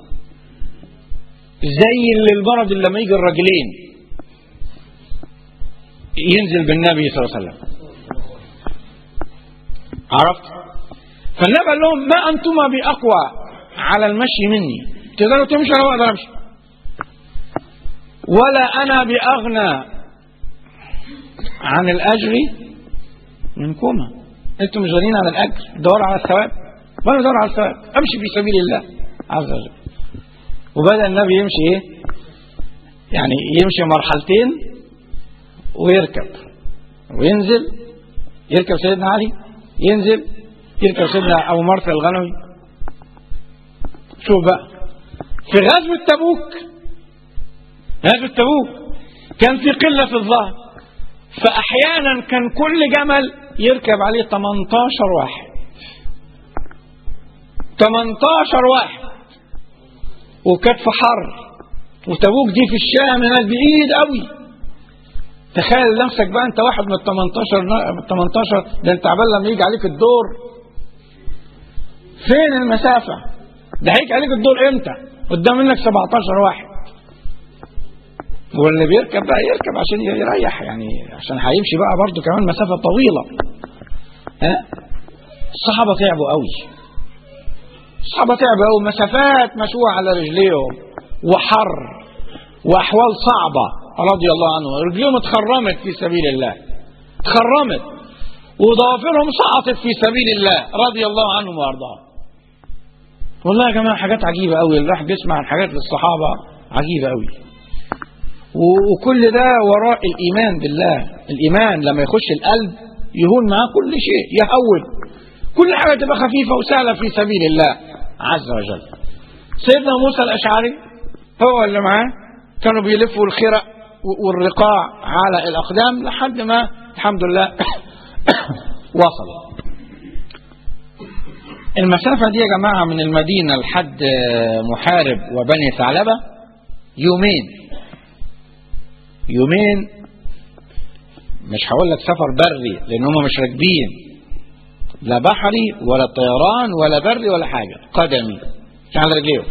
زي اللي المرض اللي لما يجي الرجلين ينزل بالنبي صلى الله عليه وسلم عرفت فالنبي قال لهم ما انتما باقوى على المشي مني تقدروا تمشوا انا اقدر امشي ولا انا باغنى عن الاجر منكما انتم مش غنيين عن الاجر دور على الثواب وانا بدور على الثواب امشي في سبيل الله عز وجل وبدا النبي يمشي ايه يعني يمشي مرحلتين ويركب وينزل يركب سيدنا علي ينزل يركب سيدنا ابو مرثى الغنوي شوف بقى في غزوه تبوك غزوة تبوك كان في قلة في الظهر فأحيانا كان كل جمل يركب عليه 18 واحد 18 واحد وكانت في حر وتبوك دي في الشام هناك بعيد قوي تخيل نفسك بقى انت واحد من ال 18 نا- من ال 18 ده انت عبال لما يجي عليك الدور فين المسافة؟ ده هيجي عليك الدور امتى؟ قدام منك 17 واحد واللي بيركب بقى يركب عشان يريح يعني عشان هيمشي بقى برضه كمان مسافة طويلة ها الصحابة تعبوا قوي الصحابة تعبوا قوي مسافات مشوها على رجليهم وحر وأحوال صعبة رضي الله عنهم رجليهم اتخرمت في سبيل الله اتخرمت وضوافرهم سقطت في سبيل الله رضي الله عنهم وارضاهم والله يا جماعة حاجات عجيبة قوي الواحد بيسمع عن حاجات للصحابة عجيبة قوي و- وكل ده وراء الإيمان بالله الإيمان لما يخش القلب يهون معاه كل شيء يهون كل حاجة تبقى خفيفة وسهلة في سبيل الله عز وجل سيدنا موسى الأشعري هو اللي معاه كانوا بيلفوا الخرق و- والرقاع على الأقدام لحد ما الحمد لله وصلوا المسافة دي يا جماعة من المدينة لحد محارب وبني ثعلبة يومين يومين مش هقول لك سفر بري لان هم مش راكبين لا بحري ولا طيران ولا بري ولا حاجه قدمي مش على رجليهم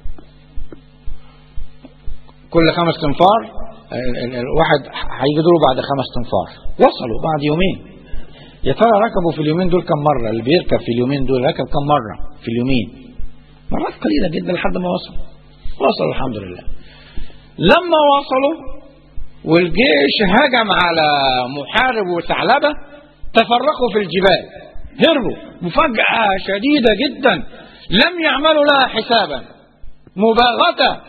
كل خمس تنفار ال- ال- الواحد هيجي دوره بعد خمس تنفار وصلوا بعد يومين يا ترى ركبوا في اليومين دول كم مره اللي بيركب في اليومين دول ركب كم مره في اليومين مرات قليله جدا لحد ما وصلوا وصلوا الحمد لله لما وصلوا والجيش هجم على محارب وثعلبة تفرقوا في الجبال هربوا مفاجأة شديدة جدا لم يعملوا لها حسابا مباغتة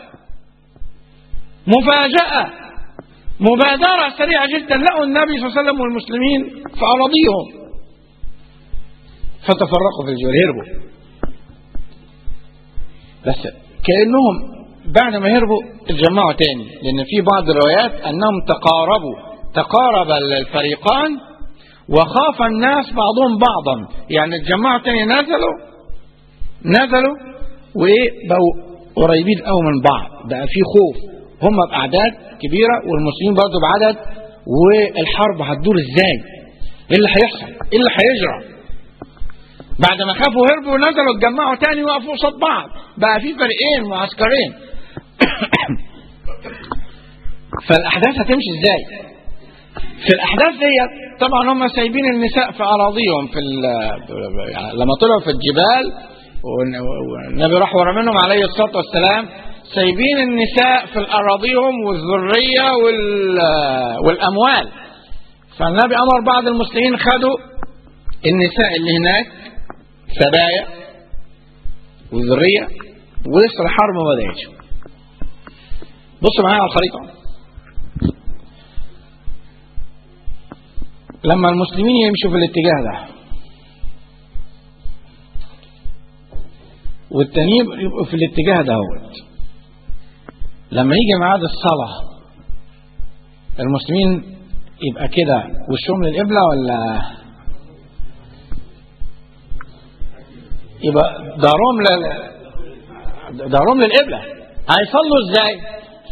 مفاجأة مبادرة سريعة جدا لقوا النبي صلى الله عليه وسلم والمسلمين في أراضيهم فتفرقوا في الجبال هربوا بس كأنهم بعد ما هربوا اتجمعوا تاني لأن في بعض الروايات أنهم تقاربوا تقارب الفريقان وخاف الناس بعضهم بعضا يعني اتجمعوا تاني نزلوا نزلوا وإيه بقوا قريبين قوي من بعض بقى في خوف هم بأعداد كبيرة والمسلمين برضه بعدد والحرب هتدور ازاي؟ ايه اللي هيحصل؟ ايه اللي هيجرى؟ بعد ما خافوا هربوا ونزلوا اتجمعوا تاني وقفوا قصاد بعض بقى في فريقين معسكرين فالاحداث هتمشي ازاي في الاحداث ديت طبعا هم سايبين النساء في اراضيهم في ال- يعني لما طلعوا في الجبال والن- والنبي راح ورا منهم عليه الصلاه والسلام سايبين النساء في اراضيهم والذريه وال- والاموال فالنبي امر بعض المسلمين خدوا النساء اللي هناك سبايا وذريه ولسه الحرب ما بدأتش بصوا معايا على الخريطة لما المسلمين يمشوا في الاتجاه ده والتانيين يبقوا في الاتجاه ده لما يجي ميعاد الصلاة المسلمين يبقى كده وشهم للقبلة ولا يبقى دارهم لل... دارهم للقبلة هيصلوا ازاي؟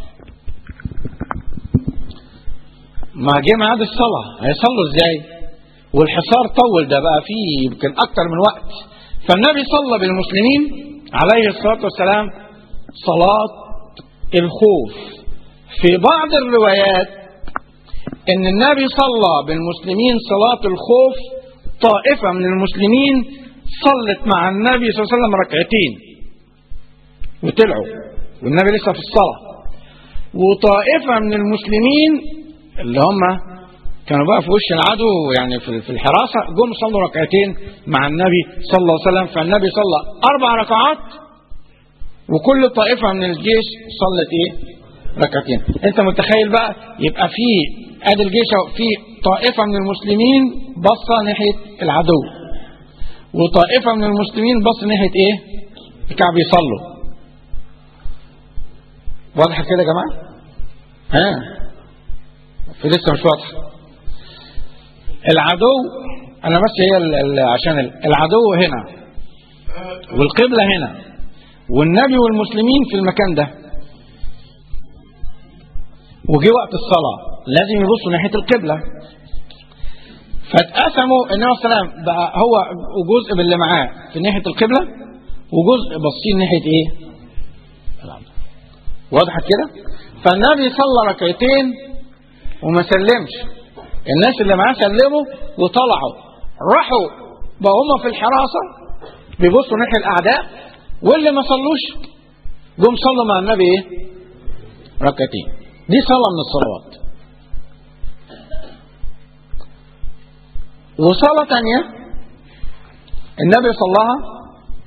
ما جه ميعاد الصلاة هيصلوا ازاي؟ والحصار طول ده بقى فيه يمكن أكتر من وقت فالنبي صلى بالمسلمين عليه الصلاة والسلام صلاة الخوف في بعض الروايات ان النبي صلى بالمسلمين صلاة الخوف طائفة من المسلمين صلت مع النبي صلى الله عليه وسلم ركعتين وطلعوا والنبي لسه في الصلاة وطائفة من المسلمين اللي هم كانوا بقى في وش العدو يعني في في الحراسة جم صلوا ركعتين مع النبي صلى الله عليه وسلم فالنبي صلى أربع ركعات وكل طائفة من الجيش صلت إيه؟ ركعتين أنت متخيل بقى يبقى في ادي الجيش أهو، في طائفة من المسلمين بصة ناحية العدو وطائفة من المسلمين بص ناحية ايه الكعب يصلوا واضح كده يا جماعة ها في لسه مش واضحه العدو انا بس هي ال- ال- عشان ال- العدو هنا والقبلة هنا والنبي والمسلمين في المكان ده وجي وقت الصلاة لازم يبصوا ناحية القبلة فاتقسموا النبي صلى الله عليه وسلم بقى هو وجزء من اللي معاه في ناحية القبلة وجزء باصين ناحية ايه؟ العدو. وضحت كده؟ فالنبي صلى ركعتين وما سلمش الناس اللي معاه سلموا وطلعوا راحوا بقى هم في الحراسة بيبصوا ناحية الأعداء واللي ما صلوش جم صلوا مع النبي ايه؟ ركعتين دي صلاة من الصلوات وصلاة تانية النبي صلاها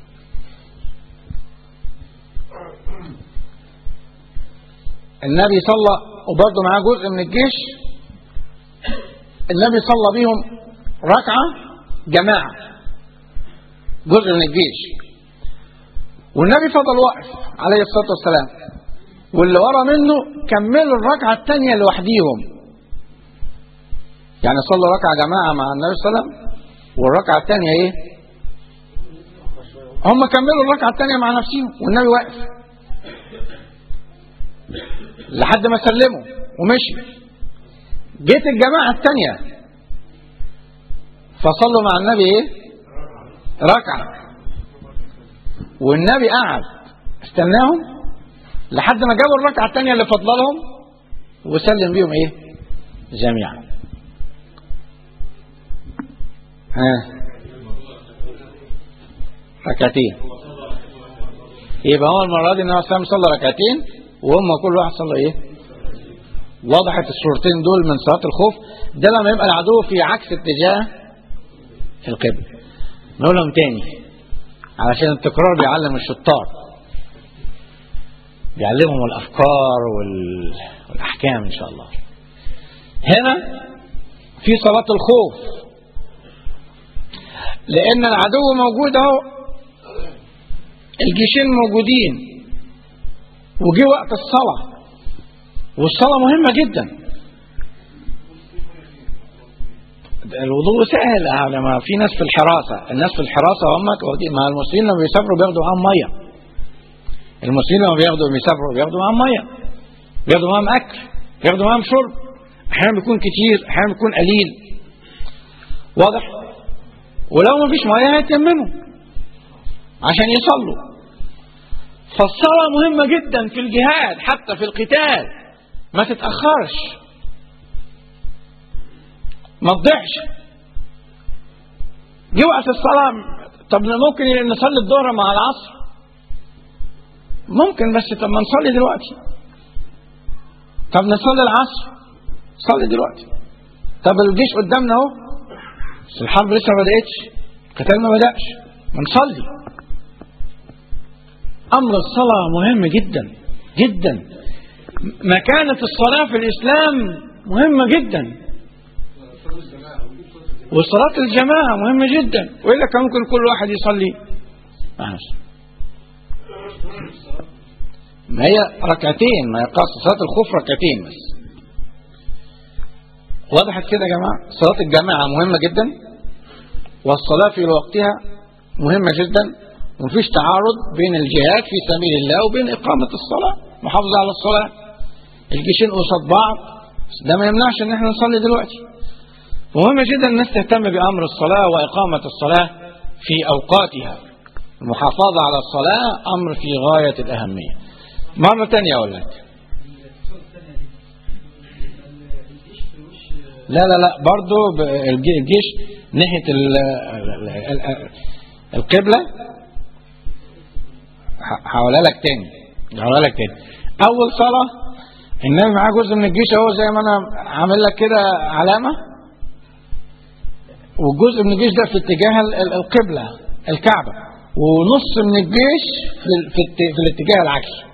النبي صلى وبرضه معاه جزء من الجيش النبي صلى بيهم ركعة جماعة جزء من الجيش والنبي فضل واقف عليه الصلاة والسلام واللي ورا منه كملوا الركعة الثانية لوحديهم يعني صلوا ركعة جماعة مع النبي صلى الله عليه وسلم والركعة الثانية ايه هم كملوا الركعة الثانية مع نفسهم والنبي واقف لحد ما سلموا ومشي جيت الجماعة الثانية فصلوا مع النبي ايه ركعة والنبي قعد استناهم لحد ما جابوا الركعة الثانية اللي فضلهم وسلم بيهم ايه جميعا ها ركعتين يبقى هو المرة دي النبي صلى الله عليه وسلم صلى ركعتين وهم كل واحد صلى ايه وضحت الصورتين دول من صلاة الخوف ده لما يبقى العدو في عكس اتجاه القبل نقولهم تاني علشان التكرار بيعلم الشطار بيعلمهم الافكار وال... والاحكام ان شاء الله هنا في صلاة الخوف لان العدو موجود اهو الجيشين موجودين وجي وقت الصلاة والصلاة مهمة جدا الوضوء سهل لما في ناس في الحراسة الناس في الحراسة هم واخدين- مع المسلمين لما بيسافروا بياخدوا معاهم مية المسلمين لما بياخدوا بيسافروا بياخدوا معاهم مية بياخدوا معاهم أكل بياخدوا معاهم شرب أحيانا بيكون كتير أحيانا بيكون قليل واضح ولو ما فيش مية هيتيمموا عشان يصلوا فالصلاة مهمة جدا في الجهاد حتى في القتال ما تتأخرش ما تضيعش جه وقت الصلاة طب ممكن نصلي الظهر مع العصر ممكن بس طب ما نصلي دلوقتي طب نصلي العصر صلي دلوقتي طب الجيش قدامنا اهو بس الحرب لسه ما بدأتش القتال ما بدأش ما نصلي أمر الصلاة مهم جدا جدا مكانة الصلاة في الإسلام مهمة جدا وصلاة الجماعة مهمة جدا وإلا كان ممكن كل واحد يصلي مع نفسه ما هي ركعتين ما يقاس صلاة الخوف ركعتين بس وضحت كده يا جماعة صلاة الجماعة مهمة جدا والصلاة في وقتها مهمة جدا ومفيش تعارض بين الجهاد في سبيل الله وبين إقامة الصلاة محافظة على الصلاة الجيشين قصاد بعض ده ما يمنعش ان احنا نصلي دلوقتي مهم جدا الناس تهتم بأمر الصلاة وإقامة الصلاة في أوقاتها المحافظة على الصلاة أمر في غاية الأهمية مرة تانية أقول لك لا لا لا برضو ب- الج- الجيش ناحية ال- ال- ال- ال- القبلة ه- هقولها لك تاني هقولها لك تاني أول صلاة النبي معاه جزء من الجيش اهو زي ما أنا عامل لك كده علامة وجزء من الجيش ده في اتجاه ال- ال- القبلة الكعبة ونص من الجيش في, ال- في, الت- في الاتجاه العكسي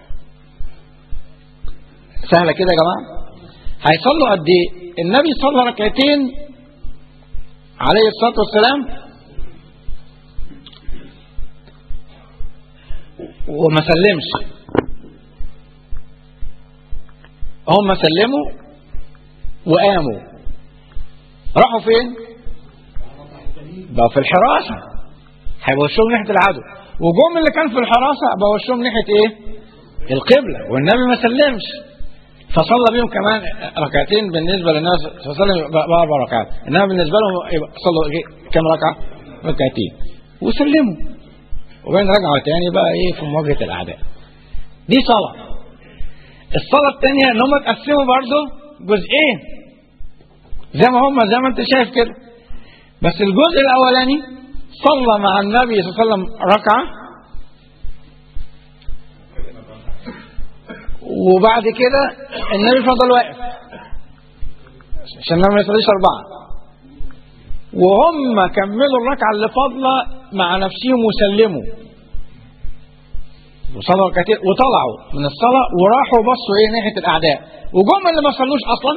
سهلة كده يا جماعة هيصلوا قد ايه النبي صلى ركعتين عليه الصلاة والسلام وما سلمش هم سلموا وقاموا راحوا فين بقوا في الحراسة هيبقوا وشهم ناحية العدو وجم اللي كان في الحراسة بقوا وشهم ناحية ايه القبلة والنبي ما سلمش فصلى بيهم كمان ركعتين بالنسبة للناس فصلى بأربع ركعات إنما بالنسبة لهم يبقى صلوا إيه؟ كم ركعة ركعتين وسلموا وبين رجعوا تاني بقى ايه في مواجهة الأعداء دي صلاة الصلاة الثانية ان هم اتقسموا برضه جزئين زي ما هم زي ما انت شايف كده بس الجزء الاولاني صلى مع النبي صلى الله عليه وسلم ركعة وبعد كده النبي فضل واقف عشان النبي ما يصليش أربعة وهم كملوا الركعة اللي فاضلة مع نفسهم وسلموا وصلوا ركعتين وطلعوا من الصلاة وراحوا بصوا ايه ناحية الأعداء وجم اللي ما صلوش أصلا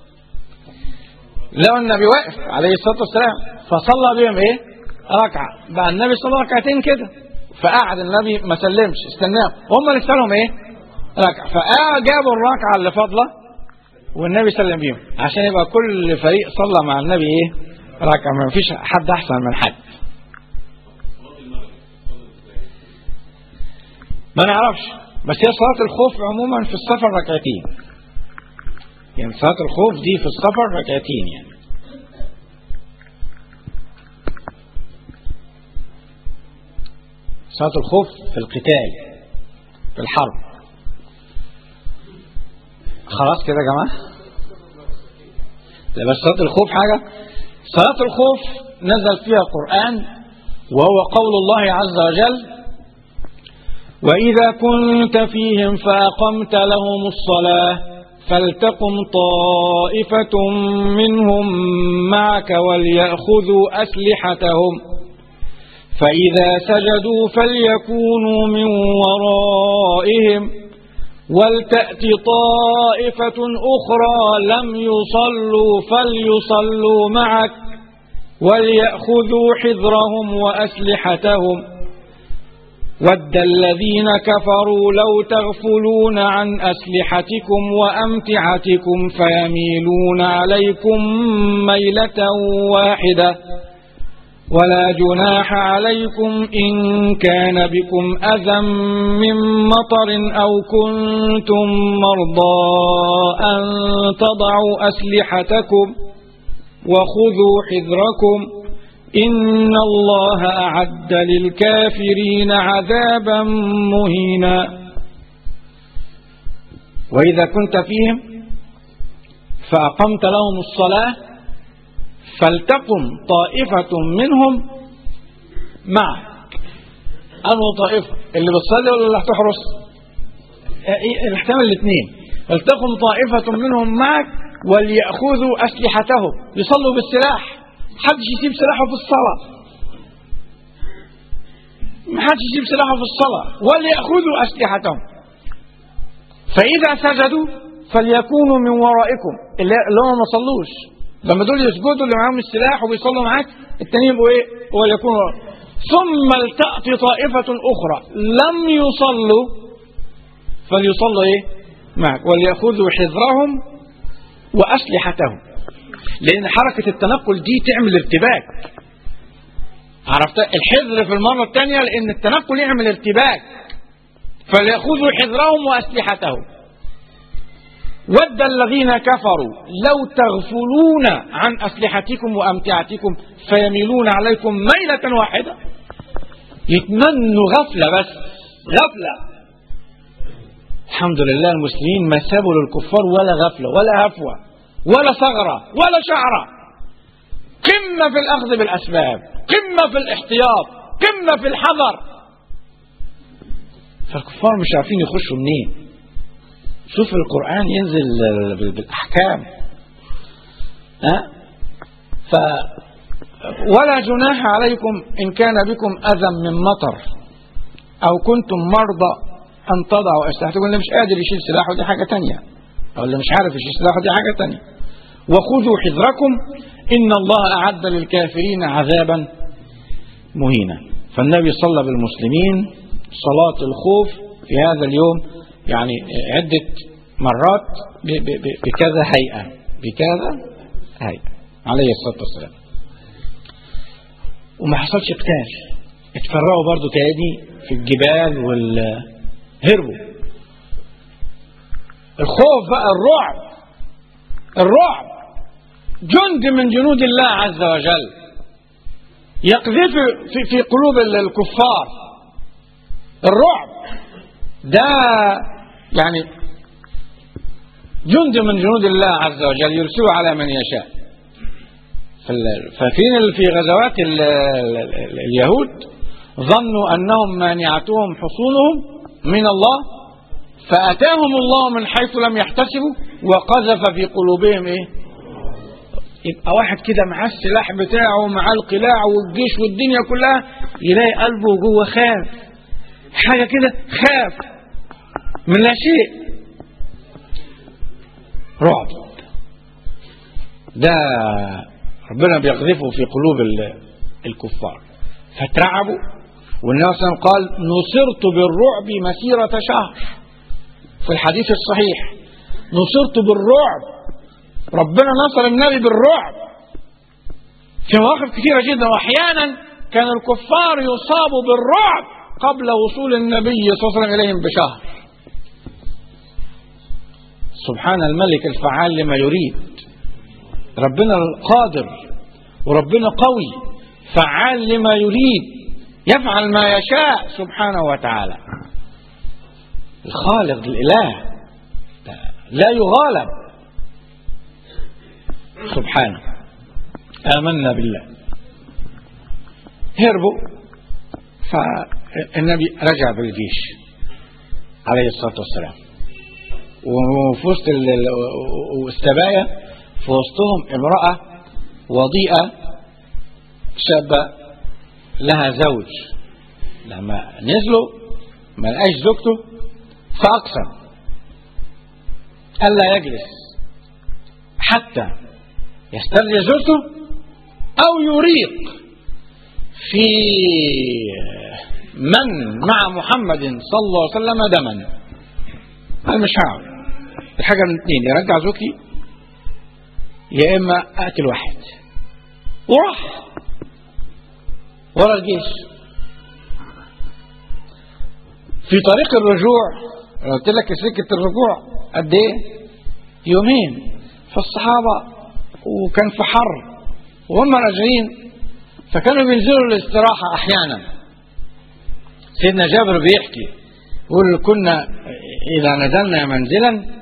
لقوا النبي واقف عليه الصلاة والسلام فصلى بهم ايه ركعة بقى النبي صلى ركعتين كده فقعد النبي ما سلمش استناهم هم اللي استلموا ايه ركعة فقعد جابوا الركعة اللي فاضلة والنبي سلم بيهم عشان يبقى كل فريق صلى مع النبي ايه ركعة ما فيش حد أحسن من حد ما نعرفش بس هي صلاة الخوف عموما في السفر ركعتين يعني صلاة الخوف دي في السفر ركعتين يعني صلاة الخوف في القتال في الحرب خلاص كده يا جماعة لا بس صلاة الخوف حاجة صلاة الخوف نزل فيها قرآن وهو قول الله عز وجل وإذا كنت فيهم فأقمت لهم الصلاة فلتقم طائفة منهم معك وليأخذوا أسلحتهم فإذا سجدوا فليكونوا من ورائهم ولتأت طائفة أخرى لم يصلوا فليصلوا معك وليأخذوا حذرهم وأسلحتهم ود الذين كفروا لو تغفلون عن أسلحتكم وأمتعتكم فيميلون عليكم ميلة واحدة ولا جناح عليكم إن كان بكم أذى من مطر أو كنتم مرضى أن تضعوا أسلحتكم وخذوا حذركم إن الله أعد للكافرين عذابا مهينا وإذا كنت فيهم فأقمت لهم الصلاة فلتقم طائفة منهم معك أنه طائفة اللي بتصلي ولا اللي هتحرس الاحتمال الاثنين فلتقم طائفة منهم معك وليأخذوا أسلحتهم يصلوا بالسلاح محدش يسيب سلاحه في الصلاة محدش يسيب سلاحه في الصلاة وليأخذوا أسلحتهم فإذا سجدوا فليكونوا من ورائكم اللي هم ما صلوش لما دول يسجدوا اللي معاهم السلاح وبيصلوا معاك التانيين يبقوا ايه وليكونوا ثم لتأتي طائفة أخرى لم يصلوا فليصلوا ايه معك وليأخذوا حذرهم وأسلحتهم لأن حركة التنقل دي تعمل ارتباك عرفت الحذر في المرة الثانية لأن التنقل يعمل ارتباك فليأخذوا حذرهم وأسلحتهم ود الذين كفروا لو تغفلون عن أسلحتكم وأمتعتكم فيميلون عليكم ميلة واحدة يتمنوا غفلة بس غفلة الحمد لله المسلمين ما سابوا للكفار ولا غفلة ولا هفوة ولا ثغرة ولا شعرة قمة في الأخذ بالأسباب قمة في الاحتياط قمة في الحذر فالكفار مش عارفين يخشوا منين شوف القرآن ينزل بالأحكام ها ف ولا جناح عليكم إن كان بكم أذى من مطر أو كنتم مرضى أن تضعوا أسلحتكم اللي مش قادر يشيل سلاحه دي حاجة تانية أو اللي مش عارف يشيل سلاحه دي حاجة تانية وخذوا حذركم إن الله أعد للكافرين عذابا مهينا فالنبي صلى بالمسلمين صلاة الخوف في هذا اليوم يعني عدة مرات ب- ب- ب- بكذا هيئة بكذا هيئة عليه الصلاة والسلام وما حصلش قتال اتفرقوا برضو تاني في الجبال وال هربوا الخوف بقى الرعب الرعب جند من جنود الله عز وجل يقذف في, في قلوب ال- الكفار الرعب ده يعني جند من جنود الله عز وجل يرسله على من يشاء فال- فاكرين ال- في غزوات ال- ال- ال- اليهود ظنوا أنهم مانعتهم حصونهم من الله فأتاهم الله من حيث لم يحتسبوا وقذف في قلوبهم إيه يبقى واحد كده معاه السلاح بتاعه ومعاه القلاع والجيش والدنيا كلها يلاقي قلبه جوه خاف حاجة كده خاف من لا شيء رعب ده ربنا بيقذفه في قلوب ال- الكفار فترعبوا والنبي صلى الله عليه وسلم قال نصرت بالرعب مسيرة شهر في الحديث الصحيح نصرت بالرعب ربنا نصر النبي بالرعب في مواقف كثيرة جدا وأحيانا كان الكفار يصابوا بالرعب قبل وصول النبي صلى الله عليه وسلم إليهم بشهر سبحان الملك الفعال لما يريد ربنا القادر وربنا قوي فعال لما يريد يفعل ما يشاء سبحانه وتعالى الخالق الإله لا يغالب سبحانه آمنا بالله هربوا فالنبي رجع بالجيش عليه الصلاة والسلام وفي وسط ال- ال- والسبايا في وسطهم امرأة وضيئة شابة لها زوج لما نزلوا ما لقاش زوجته فأقسم ألا يجلس حتى يسترجع زوجته أو يريق في من مع محمد صلى الله عليه وسلم دما أنا مش هعمل الحاجة من الاثنين يرجع زوجتي يا إما أقتل واحد وراح ورا الجيش في طريق الرجوع أنا قلت لك سكة الرجوع قد إيه؟ يومين فالصحابة وكان في حر وهم راجعين فكانوا بينزلوا الاستراحة أحيانا سيدنا جابر بيحكي يقول كنا إذا نزلنا منزلا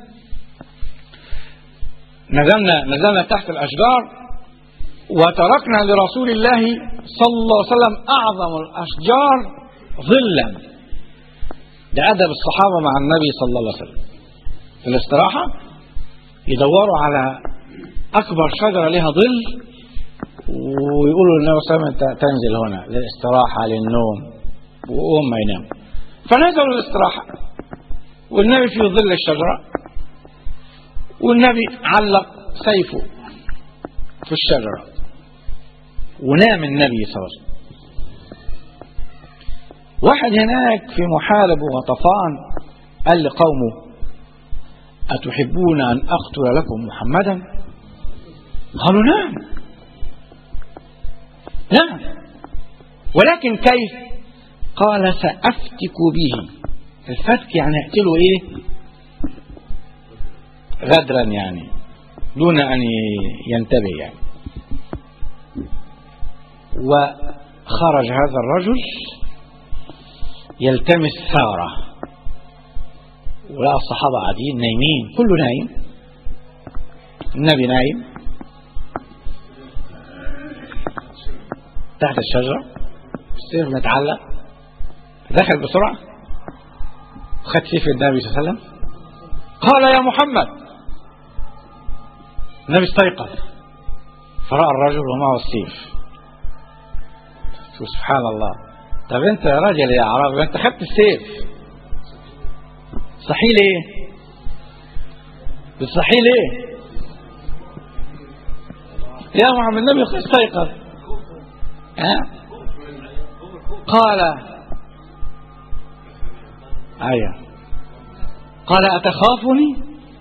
نزلنا نزلنا تحت الأشجار وتركنا لرسول الله صلى الله عليه وسلم أعظم الأشجار ظلا ده أدب الصحابة مع النبي صلى الله عليه وسلم في الاستراحة يدوروا على أكبر شجرة لها ظل ويقولوا للنبي صلى الله عليه وسلم "أنت تنزل هنا للاستراحة للنوم وهم ما يناموا فنزلوا الاستراحة والنبي في ظل الشجرة والنبي علق سيفه في الشجرة ونام النبي صلى الله عليه وسلم واحد هناك في محارب وغطفان قال لقومه أتحبون أن أقتل لكم محمدا قالوا نعم نعم ولكن كيف قال سأفتك به الفتك يعني اقتله ايه غدرا يعني دون ان ينتبه يعني وخرج هذا الرجل يلتمس ثغرة ولقى الصحابة قاعدين نايمين كله نايم النبي نايم تحت الشجرة السيف متعلق دخل بسرعة خد سيف النبي صلى الله عليه وسلم قال يا محمد النبي استيقظ فرأى الرجل ومعه السيف شو سبحان الله طب انت يا راجل يا عربي انت خدت السيف صحي ليه بتصحي ليه يا محمد النبي استيقظ ها قال ايوه قال اتخافني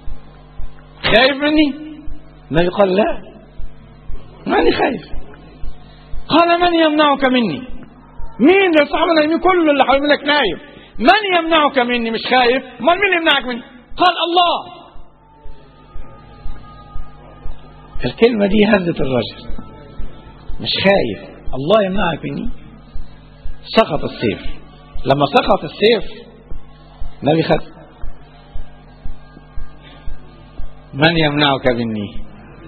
خايف مني النبي قال لا ماني خايف قال من يمنعك مني مين يا صاحبنا نايمين كل اللي حوالين منك نايم من يمنعك مني مش خايف امال مين يمنعك مني قال الله الكلمة دي هزت الرجل مش خايف الله يمنعك مني سقط السيف لما سقط السيف النبي خد من يمنعك مني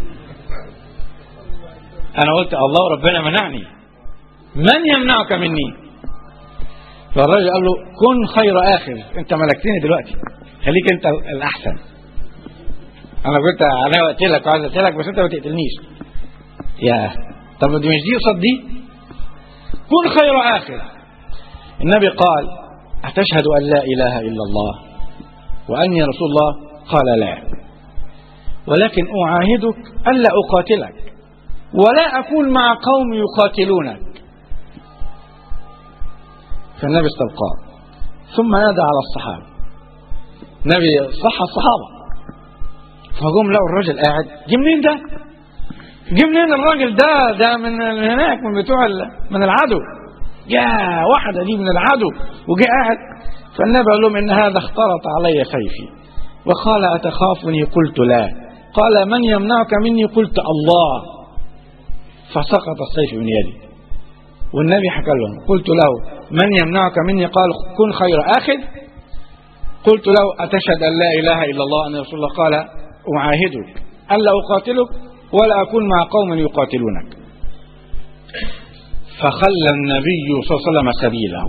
انا قلت الله ربنا منعني من يمنعك مني فالراجل قال له كن خير اخر انت ملكتني دلوقتي خليك انت الاحسن انا قلت انا اقتلك وعايز اقتلك بس انت ما تقتلنيش يا طب دي مش دي قصاد دي كن خير اخر النبي قال أتشهد أن لا إله إلا الله وأني رسول الله قال لا ولكن أعاهدك ألا أقاتلك ولا أكون مع قوم يقاتلونك فالنبي استلقاه ثم نادى على الصحابة النبي صح الصحابة فقوم لقوا الراجل قاعد جه منين ده؟ جه منين الراجل ده؟ ده من هناك من بتوع من العدو جاء واحدة دي من العدو وجاء قاعد فالنبي قال لهم إن هذا اختلط علي سيفي وقال أتخافني قلت لا قال من يمنعك مني قلت الله فسقط السيف من يدي والنبي حكى لهم قلت له من يمنعك مني قال كن خير آخذ قلت له أتشهد أن لا إله إلا الله أن رسول الله قال أعاهدك ألا أقاتلك ولا أكون مع قوم يقاتلونك فخلى النبي صلى الله عليه وسلم سبيله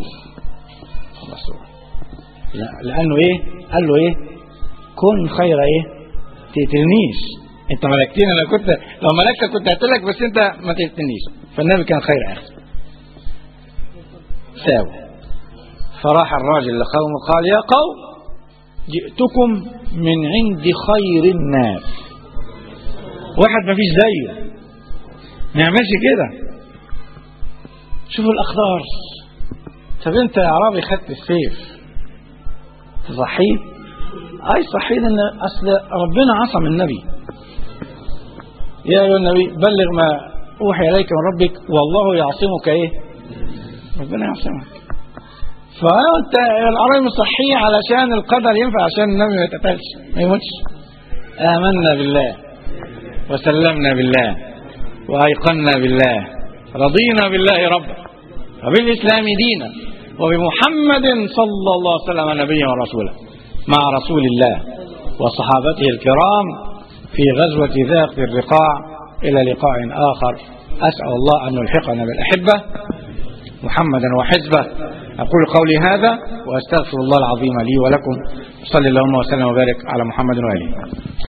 لأنه إيه قال له إيه كن خير إيه تقتلنيش أنت ملكتني أنا كنت لو ملكتك كنت هقتلك بس أنت ما تقتلنيش فالنبي كان خير آخر ساوى فراح الراجل لقومه قال يا قوم جئتكم من عند خير الناس واحد ما فيش زيه ما يعملش كده شوفوا الأقدار طب أنت يا عربي خدت السيف تصحيه أي صحيه لأن أصل ربنا عصم النبي يا أيها النبي بلغ ما أوحي إليك من ربك والله يعصمك إيه ربنا يعصمك فأنت العربي مصحيه علشان القدر ينفع عشان النبي ما يتقتلش ما يموتش آمنا بالله وسلمنا بالله وأيقنا بالله رضينا بالله ربا وبالإسلام دينا وبمحمد صلى الله عليه وسلم نبيا ورسولا مع رسول الله وصحابته الكرام في غزوة ذات الرقاع إلى لقاء آخر أسأل الله أن يلحقنا بالأحبة محمدا وحزبه أقول قولي هذا وأستغفر الله العظيم لي ولكم صلى اللهم وسلم وبارك على محمد وآله